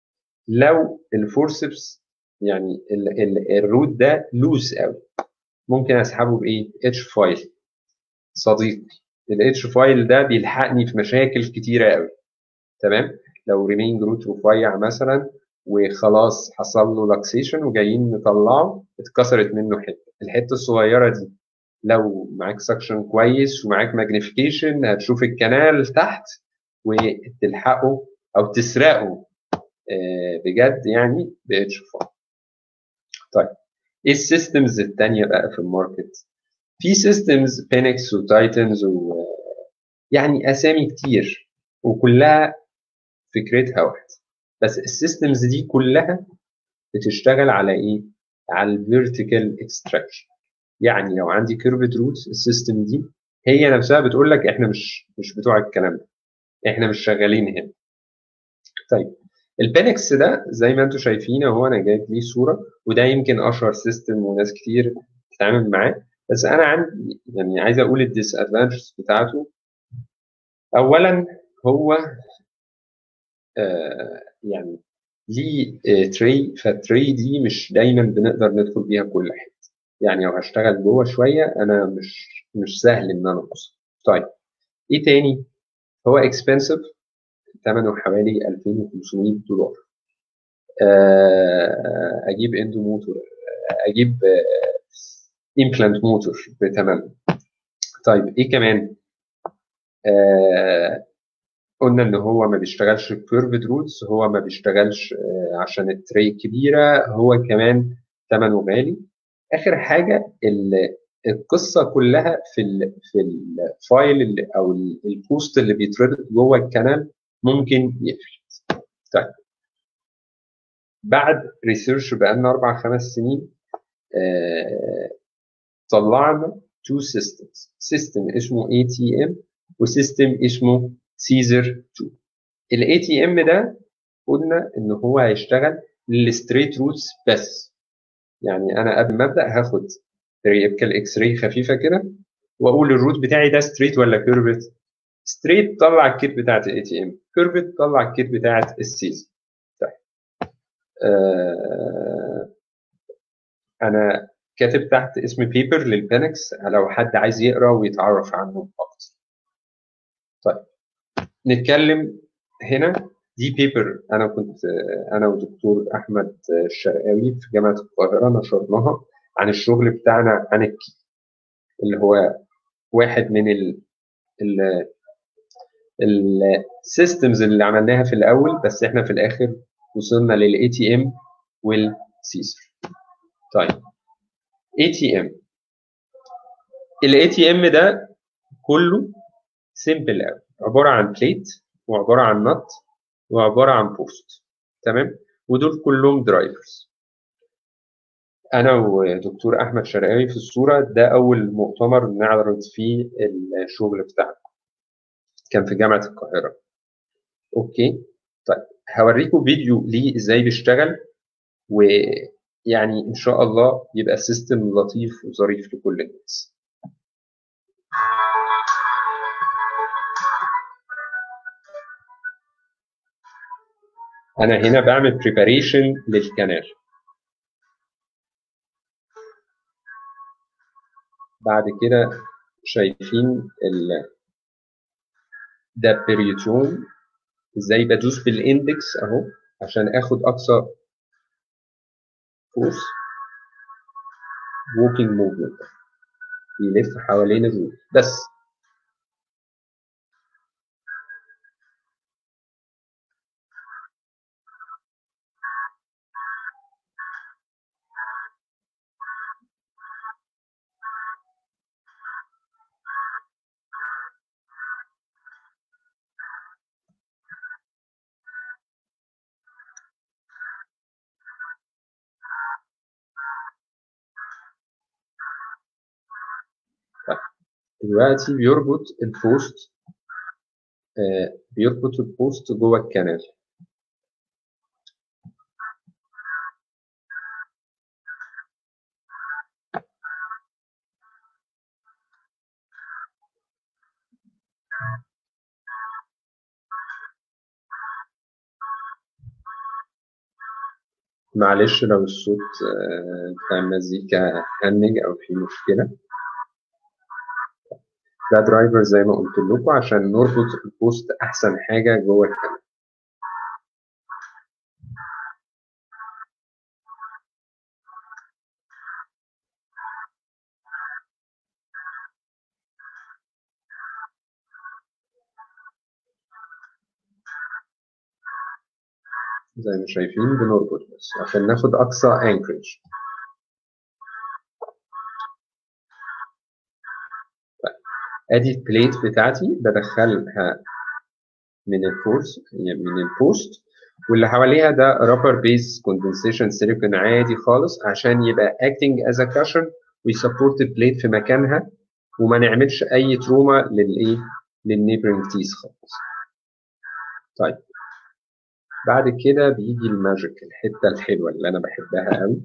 لو الفورسبس يعني ال ال الروت ده لوز قوي ممكن اسحبه بايه اتش فايل صديقي الاتش فايل ده بيلحقني في مشاكل كتيره قوي تمام لو ريمينج روت رفيع مثلا وخلاص حصل له لاكسيشن وجايين نطلعه اتكسرت منه حته الحته الصغيره دي لو معاك سكشن كويس ومعاك ماجنيفيكيشن هتشوف الكنال تحت وتلحقه او تسرقه بجد يعني باتش فايل طيب ايه السيستمز التانية بقى في الماركت في سيستمز بينكس وتايتنز و يعني اسامي كتير وكلها فكرتها واحده بس السيستمز دي كلها بتشتغل على ايه على الفيرتيكال اكستراكشن يعني لو عندي كيرفد روتس السيستم دي هي نفسها بتقول لك احنا مش مش بتوع الكلام ده احنا مش شغالين هنا طيب البينكس ده زي ما انتم شايفين اهو انا جايب ليه صوره وده يمكن اشهر سيستم وناس كتير بتتعامل معاه بس انا عندي يعني عايز اقول الديس ادفانتجز بتاعته اولا هو آه يعني ليه آه تري فالتري دي مش دايما بنقدر ندخل بيها كل حته يعني لو هشتغل جوه شويه انا مش مش سهل ان انا اوصل طيب ايه تاني هو اكسبنسيف ثمنه حوالي 2500 دولار آه اجيب اندو موتور اجيب امبلانت موتور بثمنه طيب ايه كمان آه قلنا ان هو ما بيشتغلش كيرفد روتس هو ما بيشتغلش آه عشان التري كبيره هو كمان ثمنه غالي اخر حاجه القصه كلها في ال في الفايل اللي او البوست اللي بيتربط جوه الكنال ممكن يقفل طيب بعد ريسيرش بقالنا اربع خمس سنين آه طلعنا تو سيستمز سيستم اسمه اي تي ام وسيستم اسمه سيزر 2 الاي تي ام ده قلنا ان هو هيشتغل للستريت روتس بس يعني انا قبل ما ابدا هاخد ريبكال اكس راي خفيفه كده واقول الروت بتاعي ده ستريت ولا كيرفت ستريت طلع الكيت بتاعت الاي تي ام كيرفت طلع الكيت بتاعت السيزر طيب آه انا كاتب تحت اسم بيبر للبانكس لو حد عايز يقرا ويتعرف عنه اكتر طيب نتكلم هنا دي بيبر انا كنت انا ودكتور احمد الشرقاوي في جامعه القاهره نشرناها عن الشغل بتاعنا عن الكي اللي هو واحد من ال ال السيستمز اللي عملناها في الاول بس احنا في الاخر وصلنا للاي تي ام والسيسر طيب اي تي ام الاي تي ام ده كله سيمبل قوي عباره عن بليت وعباره عن نت وعباره عن بوست تمام ودول كلهم درايفرز انا ودكتور احمد شرقاوي في الصوره ده اول مؤتمر نعرض فيه الشغل بتاعنا كان في جامعه القاهره اوكي طيب هوريكم فيديو ليه ازاي بيشتغل ويعني ان شاء الله يبقى السيستم لطيف وظريف لكل الناس انا هنا بعمل بريباريشن للكنال بعد كده شايفين ال ده بريتون ازاي بدوس بالاندكس اهو عشان اخد اقصى فورس walking movement يلف حوالين الروت بس دلوقتي بيربط البوست آه بيربط البوست جوه الكانال معلش لو الصوت آه، بتاع المزيكا هنج او في مشكله ده درايفر زي ما قلت لكم عشان نربط البوست احسن حاجه جوه الكاميرا زي ما شايفين بنربط بس عشان ناخد اقصى انكرج ادي البليت بتاعتي بدخلها من الفورس يعني من البوست واللي حواليها ده رابر بيز كوندنسيشن سيليكون عادي خالص عشان يبقى acting as a cushion ويسبورت البليت في مكانها وما نعملش اي تروما للايه للنيبرنج تيس خالص طيب بعد كده بيجي الماجيك الحته الحلوه اللي انا بحبها قوي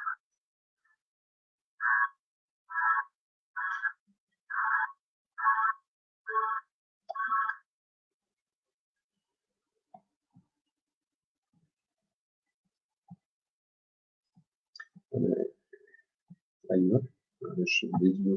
ايوه معلش الفيديو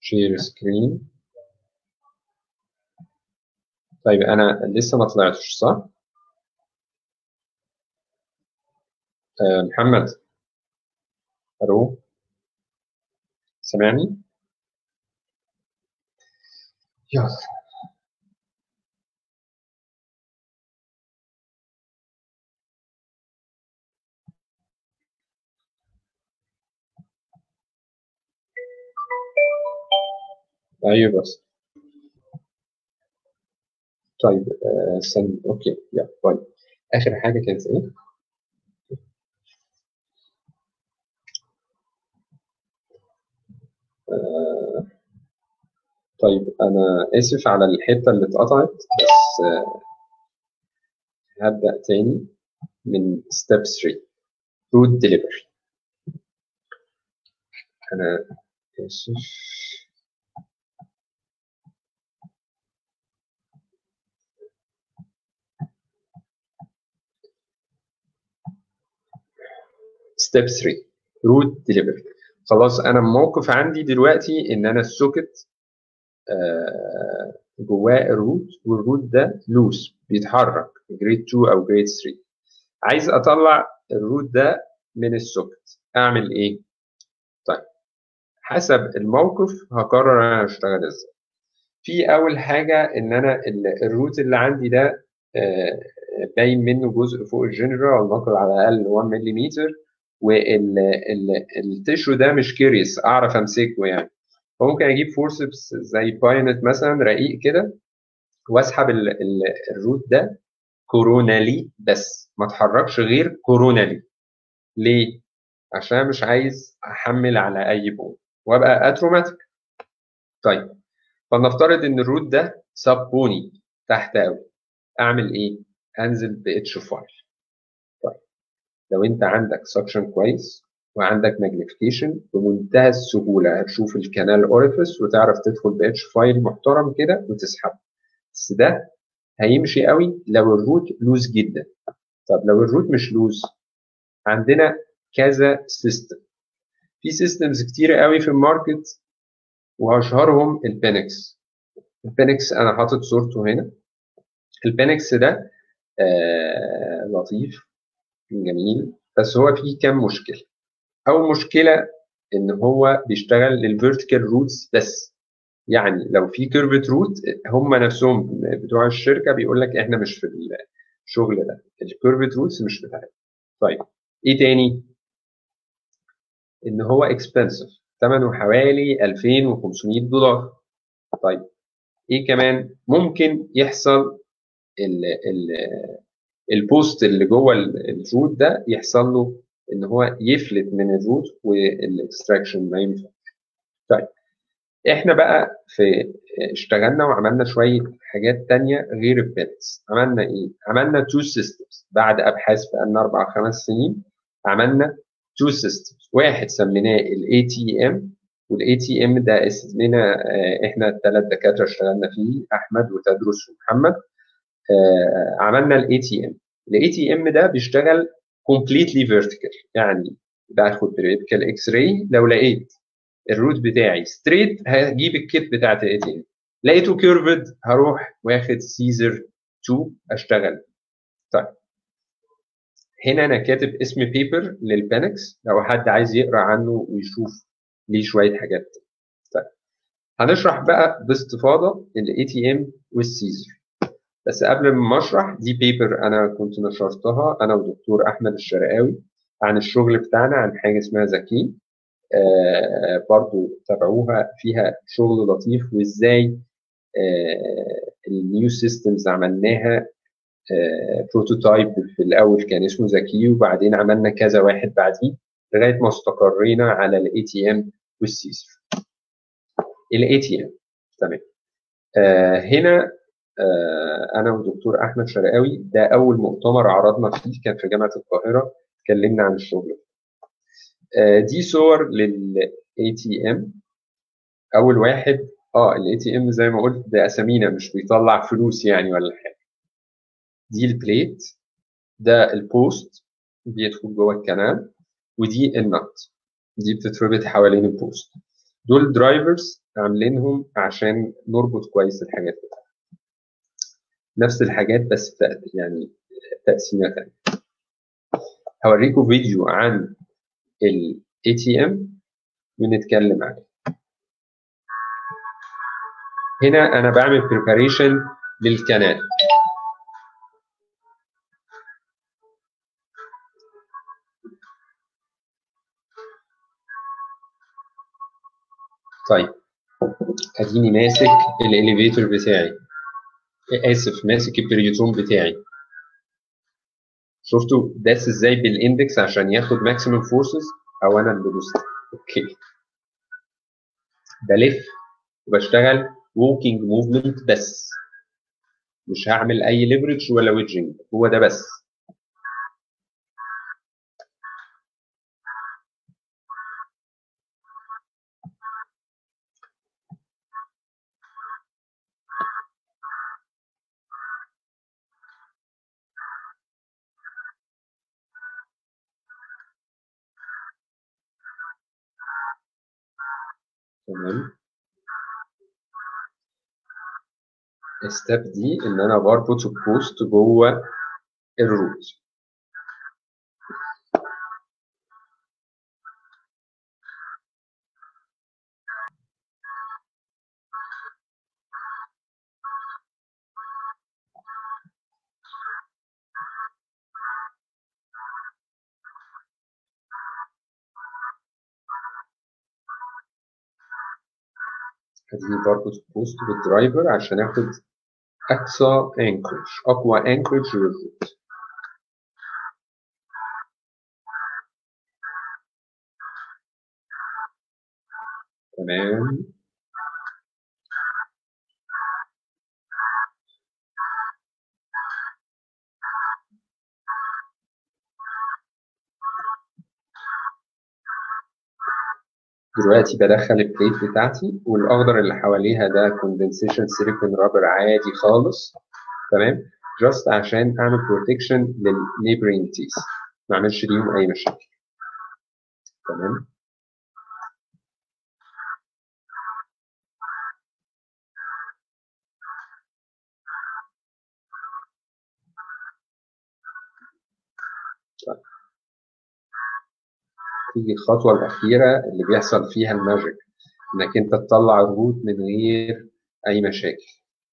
شير سكرين طيب انا لسه ما طلعتش صح آه محمد الو سامعني يلا ايوه بس طيب آه، استنى اوكي يلا طيب اخر حاجه كانت ايه؟ آه، طيب انا اسف على الحته اللي اتقطعت بس آه، هبدا تاني من ستيب 3 روت ديليفري انا اسف ستيب 3 روت ديليفري خلاص انا الموقف عندي دلوقتي ان انا السوكت آه، جواه الروت والروت ده لوس بيتحرك جريد 2 او جريد 3 عايز اطلع الروت ده من السوكت اعمل ايه طيب حسب الموقف هقرر انا هشتغل ازاي في اول حاجه ان انا ال- الروت اللي عندي ده آه، باين منه جزء فوق الجنرال نقل على الاقل 1 ملم والتشو ده مش كيريس اعرف امسكه يعني فممكن اجيب فورسبس زي باينت مثلا رقيق كده واسحب ال- ال- الروت ده كورونالي بس ما اتحركش غير كورونالي ليه؟ عشان مش عايز احمل على اي بون وابقى اتروماتيك طيب فلنفترض ان الروت ده سب بوني تحت قوي اعمل ايه؟ انزل ب اتش فايل طيب لو انت عندك سكشن كويس وعندك ماجنيفيكيشن بمنتهى السهوله هتشوف الكانال اوريفيس وتعرف تدخل ب اتش فايل محترم كده وتسحبه بس ده هيمشي قوي لو الروت لوز جدا طب لو الروت مش لوز عندنا كذا سيستم في سيستمز كتير قوي في الماركت واشهرهم البينكس البينكس انا حاطط صورته هنا البينكس ده آه لطيف جميل بس هو فيه كام مشكله اول مشكله ان هو بيشتغل للفيرتيكال روتس بس يعني لو في كيرفت روت هم نفسهم بتوع الشركه بيقول لك احنا مش في الشغل ده الكيرفت روتس مش بتاعتنا طيب ايه تاني ان هو اكسبنسيف ثمنه حوالي 2500 دولار طيب ايه كمان ممكن يحصل ال ال البوست اللي جوه الروت ده يحصل له ان هو يفلت من الروت والاكستراكشن ما ينفعش طيب احنا بقى في اشتغلنا وعملنا شويه حاجات تانية غير البيلز عملنا ايه عملنا تو سيستمز بعد ابحاث بقالنا اربع خمس سنين عملنا تو سيستمز واحد سميناه الاي تي ام والاي تي ام ده اسمنا اه احنا الثلاث دكاتره اشتغلنا فيه احمد وتدرس ومحمد اه عملنا الاي تي ام الاي تي ام ده بيشتغل كومبليتلي فيرتيكال يعني باخد بريدكال اكس راي لو لقيت الروت بتاعي ستريت هجيب الكيت بتاعت الاي تي ام لقيته كيرفد هروح واخد سيزر 2 اشتغل طيب هنا انا كاتب اسم بيبر للبانكس لو حد عايز يقرا عنه ويشوف ليه شويه حاجات طيب هنشرح بقى باستفاضه الاي تي ام والسيزر بس قبل ما اشرح دي بيبر انا كنت نشرتها انا ودكتور احمد الشرقاوي عن الشغل بتاعنا عن حاجه اسمها ذكي آه برضو تابعوها فيها شغل لطيف وازاي آه النيو سيستمز عملناها آه بروتوتايب في الاول كان اسمه ذكي وبعدين عملنا كذا واحد بعديه لغايه ما استقرينا على الاي تي ام والسيزر الاي تي ام تمام آه هنا آه انا والدكتور احمد شرقاوي ده اول مؤتمر عرضنا فيه كان في جامعه القاهره اتكلمنا عن الشغل آه دي صور للاي تي ام اول واحد اه الاي تي ام زي ما قلت ده اسامينا مش بيطلع فلوس يعني ولا حاجه دي البليت ده البوست بيدخل جوه الكنال ودي النت دي بتتربط حوالين البوست دول درايفرز عاملينهم عشان نربط كويس الحاجات بتاعتنا نفس الحاجات بس يعني تقسيمه ثانيه هوريكم فيديو عن ال ATM ونتكلم عليه هنا انا بعمل preparation للكنال طيب اديني ماسك الاليفيتور بتاعي اسف ماسك البريوتون بتاعي شفتوا داس ازاي بالاندكس عشان ياخد ماكسيمم فورسز او انا اللي دوست اوكي بلف وبشتغل ووكينج موفمنت بس مش هعمل اي ليفرج ولا ويدجنج هو ده بس تمام ستيب دي ان انا بربط البوست جوه الروت اديني بربط البوست بالدرايفر عشان اخد اقصى انكرج اقوى انكرج للروت تمام دلوقتي بدخل البليت بتاعتي والاخضر اللي حواليها ده كوندنسيشن سيليكون رابر عادي خالص تمام جاست عشان اعمل بروتكشن للنيبرينج تيس ما اعملش ليهم اي مشاكل تمام طيب. تيجي الخطوة الأخيرة اللي بيحصل فيها الماجيك إنك أنت تطلع الروت من غير أي مشاكل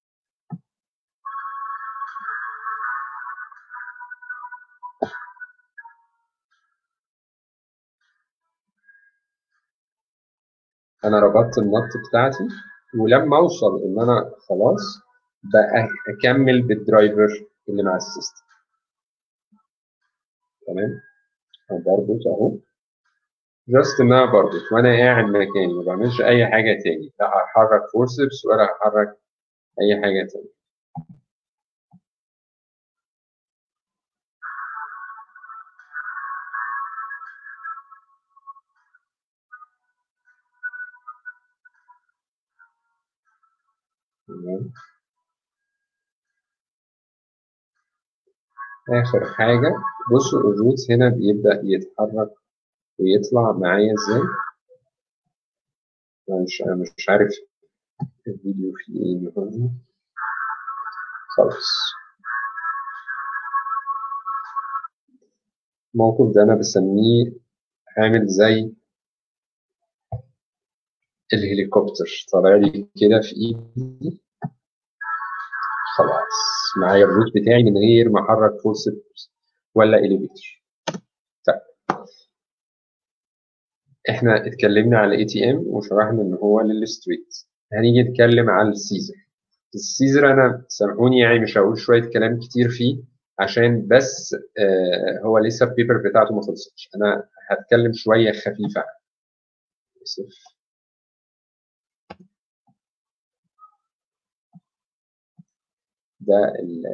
أنا ربطت النط بتاعتي ولما أوصل إن أنا خلاص بقى أكمل بالدرايفر اللي مع السيستم تمام بربط أهو جاست ان انا بربط وانا قاعد مكاني ما بعملش اي حاجه تاني لا هحرك فورسبس ولا هحرك اي حاجه تاني تمام اخر حاجه بصوا الروت هنا بيبدا يتحرك ويطلع معايا ازاي انا مش انا مش عارف الفيديو فيه ايه النهارده خلاص الموقف ده انا بسميه عامل زي الهليكوبتر طالع لي كده في ايدي خلاص معايا الروت بتاعي من غير ما احرك فورسبس ولا اليفيتر طيب احنا اتكلمنا على اي تي ام وشرحنا ان هو للستريت هنيجي نتكلم على السيزر السيزر انا سامحوني يعني مش هقول شويه كلام كتير فيه عشان بس آه هو لسه البيبر بتاعته ما خلصتش انا هتكلم شويه خفيفه عنه اسف ده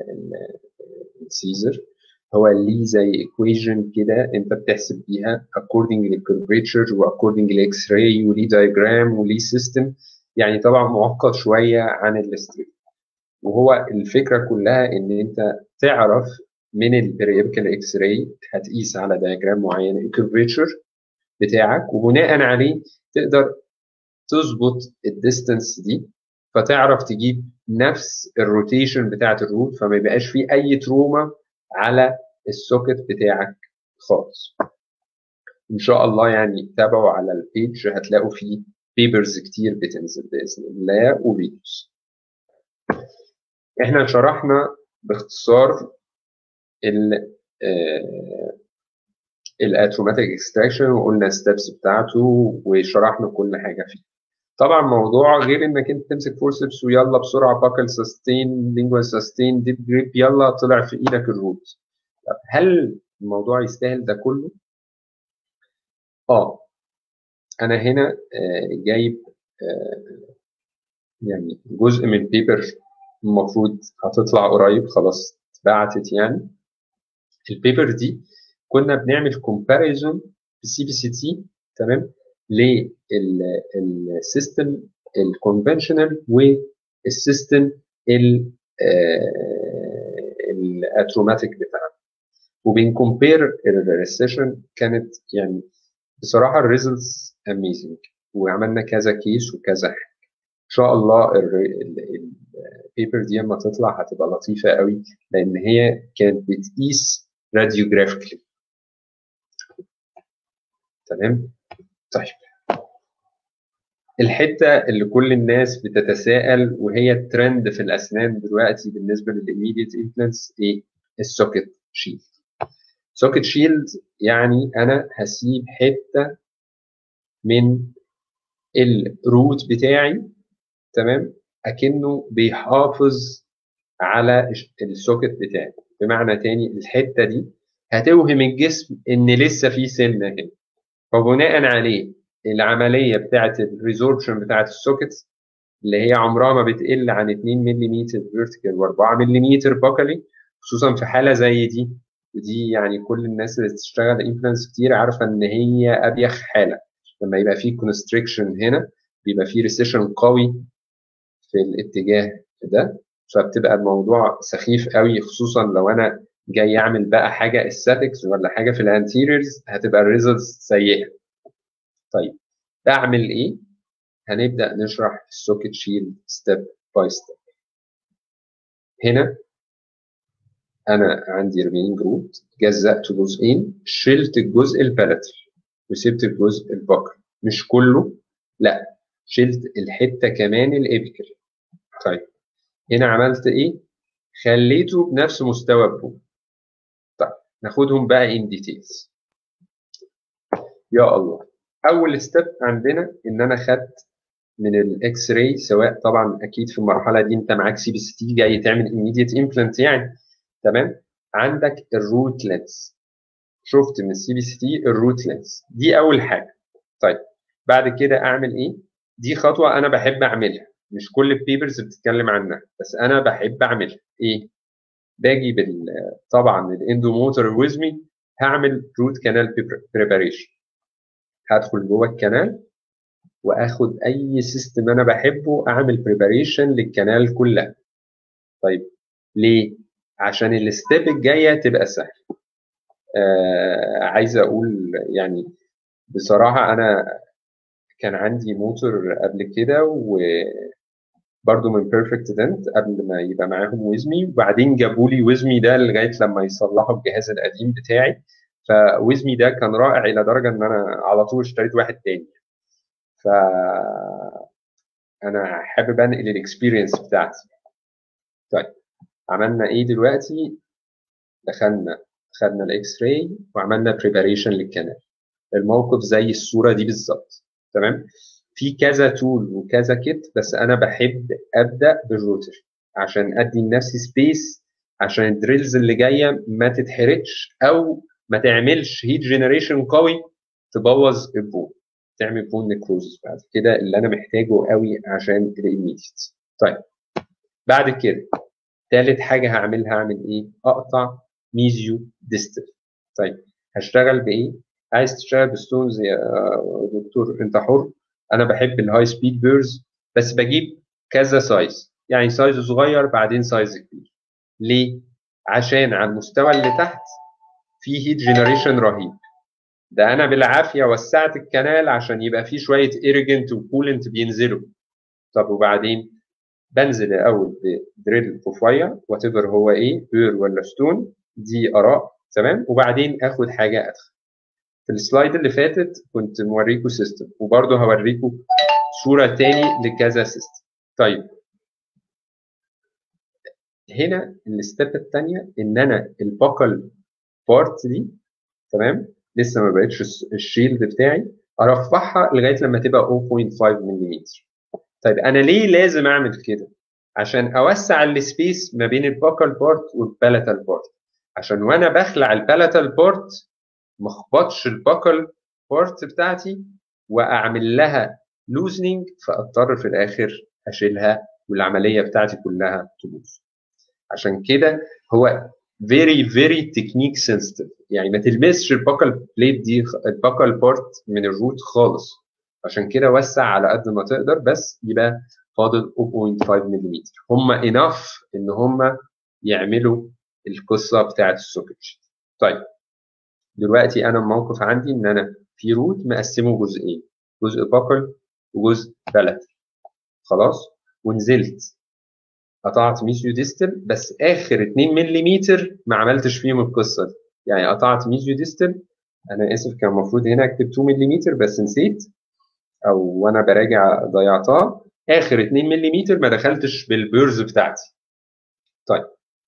السيزر هو ليه زي equation كده انت بتحسب بيها according للكرفيتشر و according للاكس راي وليه diagram وليه سيستم يعني طبعا معقد شويه عن الستريت وهو الفكره كلها ان انت تعرف من البريبكال اكس راي هتقيس على diagram معين الكرفيتشر بتاعك وبناء عليه تقدر تظبط الديستنس دي فتعرف تجيب نفس الروتيشن بتاعت الروت فما يبقاش فيه اي تروما على السوكت بتاعك خالص ان شاء الله يعني تابعوا على البيج هتلاقوا فيه بيبرز كتير بتنزل باذن الله وفيديوز احنا شرحنا باختصار ال الاتروماتيك اكستراكشن وقلنا الستبس بتاعته وشرحنا كل حاجه فيه طبعا موضوع غير انك انت تمسك فورسبس ويلا بسرعه باكل سستين لينجوال سستين ديب جريب يلا طلع في ايدك الروت طب هل الموضوع يستاهل ده كله؟ اه انا هنا آه جايب آه يعني جزء من بيبر المفروض هتطلع قريب خلاص اتبعتت يعني البيبر دي كنا بنعمل كومباريزون بالسي بي سي تي تمام للسيستم الكونفنشنال والسيستم الاتروماتيك بتاعنا وبنكمبير الريسيشن كانت يعني بصراحه الريزلتس اميزنج وعملنا كذا كيس وكذا حاجه ان شاء الله البيبر دي لما تطلع هتبقى لطيفه قوي لان هي كانت بتقيس راديوجرافيكلي تمام طيب الحته اللي كل الناس بتتساءل وهي الترند في الاسنان دلوقتي بالنسبه للإيميديت امبلانتس ايه السوكت شيلد سوكت شيلد يعني انا هسيب حته من الروت بتاعي تمام اكنه بيحافظ على السوكت بتاعي بمعنى تاني الحته دي هتوهم الجسم ان لسه في سنه هنا فبناء عليه العمليه بتاعه الريزوربشن بتاعه السوكت اللي هي عمرها ما بتقل عن 2 ملم فيرتيكال و4 ملم باكلي خصوصا في حاله زي دي ودي يعني كل الناس اللي بتشتغل امبلانس كتير عارفه ان هي ابيخ حاله لما يبقى في كونستريكشن هنا بيبقى في ريسيشن قوي في الاتجاه ده فبتبقى الموضوع سخيف قوي خصوصا لو انا جاي اعمل بقى حاجه استاتكس ولا حاجه في الانتيريرز هتبقى الريزلتس سيئه طيب اعمل ايه هنبدا نشرح السوكت شيلد ستيب باي ستيب هنا انا عندي ريمينج روت جزأته جزئين شلت الجزء البالاتال وسبت الجزء البكر مش كله لا شلت الحته كمان الابيكال طيب هنا عملت ايه خليته بنفس مستوى البون طيب ناخدهم بقى ان ديتيلز يا الله اول ستيب عندنا ان انا خدت من الاكس راي سواء طبعا اكيد في المرحله دي انت معاك سي بي سي تي جاي تعمل immediate امبلانت يعني تمام عندك الروت لينس شفت من السي بي سي تي الروت لينس دي اول حاجه طيب بعد كده اعمل ايه دي خطوه انا بحب اعملها مش كل البيبرز بتتكلم عنها بس انا بحب اعملها ايه باجي بال طبعا الاندوموتر ويزمي هعمل روت كانال بريباريشن هدخل جوه الكنال واخد اي سيستم انا بحبه اعمل بريباريشن للكنال كلها طيب ليه عشان الستيب الجايه تبقى سهل آه عايز اقول يعني بصراحه انا كان عندي موتور قبل كده وبرده من بيرفكت دنت قبل ما يبقى معاهم ويزمي وبعدين جابوا لي ويزمي ده لغايه لما يصلحوا الجهاز القديم بتاعي فويزمي ده كان رائع الى درجه ان انا على طول اشتريت واحد تاني ف انا حابب انقل الاكسبيرينس بتاعتي طيب عملنا ايه دلوقتي دخلنا خدنا الاكس راي وعملنا بريباريشن للكنال الموقف زي الصوره دي بالظبط تمام في كذا تول وكذا كيت بس انا بحب ابدا بالروتر عشان ادي لنفسي سبيس عشان الدريلز اللي جايه ما تتحرقش او ما تعملش هيت جنريشن قوي تبوظ البون تعمل بون نكروزس بعد كده اللي انا محتاجه قوي عشان الاميديت طيب بعد كده ثالث حاجه هعملها هعمل ايه اقطع ميزيو ديستل طيب هشتغل بايه عايز تشتغل بستونز يا دكتور انت حر انا بحب الهاي سبيد بيرز بس بجيب كذا سايز يعني سايز صغير بعدين سايز كبير ليه عشان على المستوى اللي تحت في هيت جنريشن رهيب ده انا بالعافيه وسعت الكنال عشان يبقى فيه شويه ايرجنت وكولنت بينزلوا طب وبعدين بنزل الاول بدريل رفيع وات هو ايه بير ولا ستون دي اراء تمام وبعدين اخد حاجه ادخل في السلايد اللي فاتت كنت موريكم سيستم وبرضه هوريكم صوره تاني لكذا سيستم طيب هنا الستيب الثانيه ان انا الباكل بارت دي تمام لسه ما بقتش الشيلد بتاعي ارفعها لغايه لما تبقى 0.5 ملم طيب انا ليه لازم اعمل كده عشان اوسع السبيس ما بين الباكل بارت والبالاتال بارت عشان وانا بخلع البالاتال بارت ما اخبطش الباكل بارت بتاعتي واعمل لها لوزنينج فاضطر في الاخر اشيلها والعمليه بتاعتي كلها تبوظ عشان كده هو very very technique sensitive يعني ما تلمسش الباكل بليت دي الباكل بارت من الروت خالص عشان كده وسع على قد ما تقدر بس يبقى فاضل 0.5 ملم هم انف ان هم يعملوا القصه بتاعت السوكت طيب دلوقتي انا الموقف عندي ان انا في روت مقسمه جزئين جزء باكل وجزء بلد خلاص ونزلت قطعت ميزيو ديستل بس اخر 2 ملم ما عملتش فيهم القصه دي يعني قطعت ميزيو ديستل انا اسف كان المفروض هنا اكتب 2 ملم بس نسيت او وانا براجع ضيعتها اخر 2 ملم ما دخلتش بالبيرز بتاعتي طيب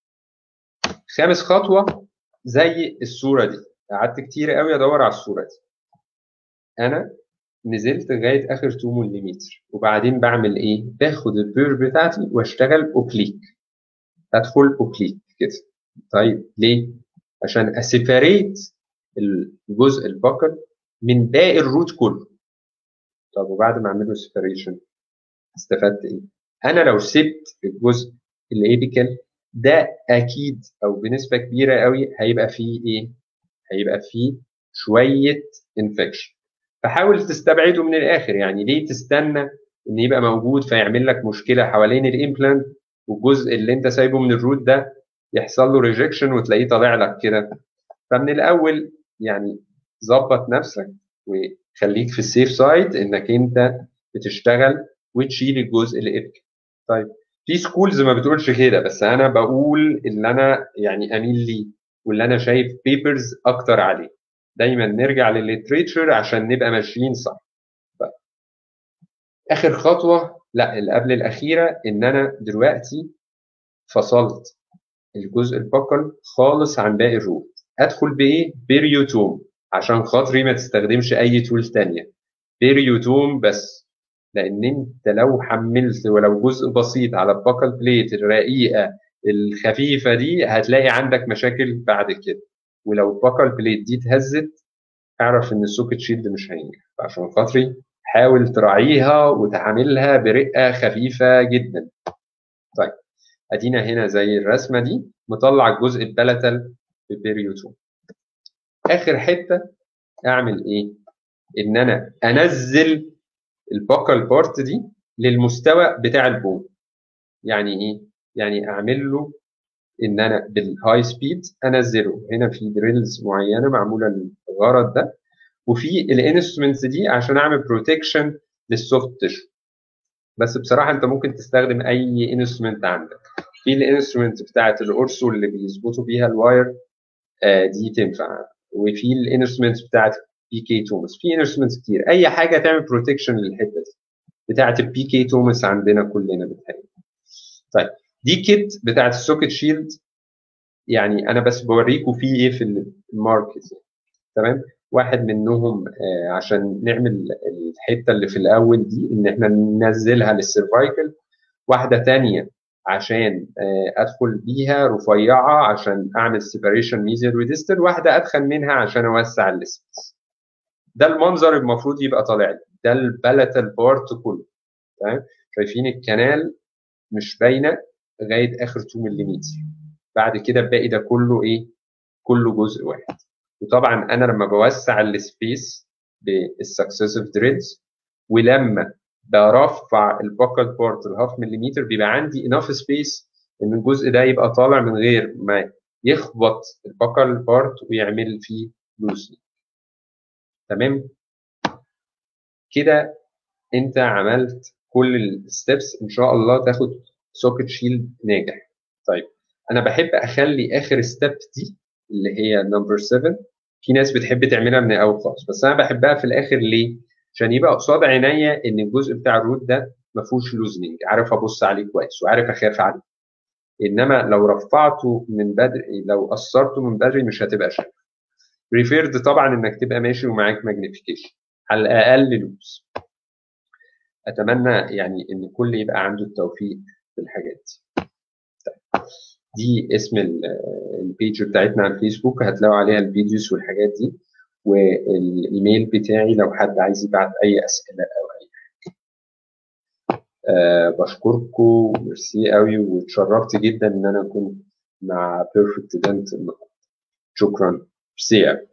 خامس خطوه زي الصوره دي قعدت كتير قوي ادور على الصوره دي انا نزلت لغايه اخر 2 ملم وبعدين بعمل ايه باخد البير بتاعتي واشتغل اوبليك ادخل اوبليك كده طيب ليه عشان اسيباريت الجزء البكر من باقي الروت كله طب وبعد ما اعمل له سيباريشن استفدت ايه انا لو سبت الجزء الايبيكال ده اكيد او بنسبه كبيره قوي هيبقى فيه ايه هيبقى فيه شويه انفكشن فحاول تستبعده من الاخر يعني ليه تستنى ان يبقى موجود فيعمل لك مشكله حوالين الامبلانت والجزء اللي انت سايبه من الروت ده يحصل له ريجكشن وتلاقيه طالع لك كده فمن الاول يعني ظبط نفسك وخليك في السيف سايد انك انت بتشتغل وتشيل الجزء اللي ابكى طيب في سكولز ما بتقولش كده بس انا بقول اللي انا يعني اميل ليه واللي انا شايف بيبرز اكتر عليه دايما نرجع للليتريتشر عشان نبقى ماشيين صح طيب. اخر خطوه لا اللي قبل الاخيره ان انا دلوقتي فصلت الجزء البكل خالص عن باقي الروت ادخل بايه بيريوتوم عشان خاطري ما تستخدمش اي تول تانية بيريوتوم بس لان انت لو حملت ولو جزء بسيط على البكل بليت الرقيقه الخفيفه دي هتلاقي عندك مشاكل بعد كده ولو البكل بليت دي اتهزت اعرف ان السوكت شيلد مش هينجح فعشان خاطري حاول تراعيها وتعاملها برقه خفيفه جدا طيب ادينا هنا زي الرسمه دي مطلع الجزء البلتل ببيريوتوم اخر حته اعمل ايه ان انا انزل الباكل بارت دي للمستوى بتاع البون يعني ايه يعني اعمل له ان انا بالهاي سبيد انزله هنا في دريلز معينه معموله للغرض ده وفي الانسترومنتس دي عشان اعمل بروتكشن للسوفت تيشو بس بصراحه انت ممكن تستخدم اي انسترومنت عندك في الانسترومنت بتاعت الارسو اللي بيظبطوا بيها الواير آه دي تنفع وفي الانسترومنت بتاعت بي كي توماس في انسترومنتس كتير اي حاجه تعمل بروتكشن للحته دي بتاعت البي كي توماس عندنا كلنا بتهيألي طيب دي كيت بتاعت السوكت شيلد يعني انا بس بوريكم فيه ايه في الماركت تمام واحد منهم آه عشان نعمل الحته اللي في الاول دي ان احنا ننزلها للسيرفايكل واحده تانية عشان آه ادخل بيها رفيعه عشان اعمل سيبريشن ميزيال وديستال واحده ادخل منها عشان اوسع السبيس ده المنظر المفروض يبقى طالع لي ده البلتال بارت كله تمام شايفين الكنال مش باينه لغايه اخر 2 ملم بعد كده الباقي ده كله ايه كله جزء واحد وطبعا انا لما بوسع السبيس بالسكسيسيف دريلز ولما برفع الباكل بارت الهاف مليمتر بيبقى عندي اناف سبيس ان الجزء ده يبقى طالع من غير ما يخبط الباكل بارت ويعمل فيه لوسنج تمام كده انت عملت كل الستبس ان شاء الله تاخد سوكت شيلد ناجح طيب انا بحب اخلي اخر ستيب دي اللي هي نمبر 7 في ناس بتحب تعملها من الاول خالص بس انا بحبها في الاخر ليه عشان يبقى قصاد عينيا ان الجزء بتاع الروت ده ما فيهوش لوزنينج عارف ابص عليه كويس وعارف اخاف عليه انما لو رفعته من بدري لو قصرته من بدري مش هتبقى شايف ريفيرد طبعا انك تبقى ماشي ومعاك ماجنيفيكيشن على الاقل لوز اتمنى يعني ان الكل يبقى عنده التوفيق في الحاجات دي طيب. دي اسم البيج بتاعتنا على الفيسبوك هتلاقوا عليها الفيديوز والحاجات دي والايميل بتاعي لو حد عايز يبعت اي اسئله او اي حاجه أه بشكركم ميرسي قوي واتشرفت جدا ان انا كنت مع بيرفكت دنت النهارده شكرا ميرسي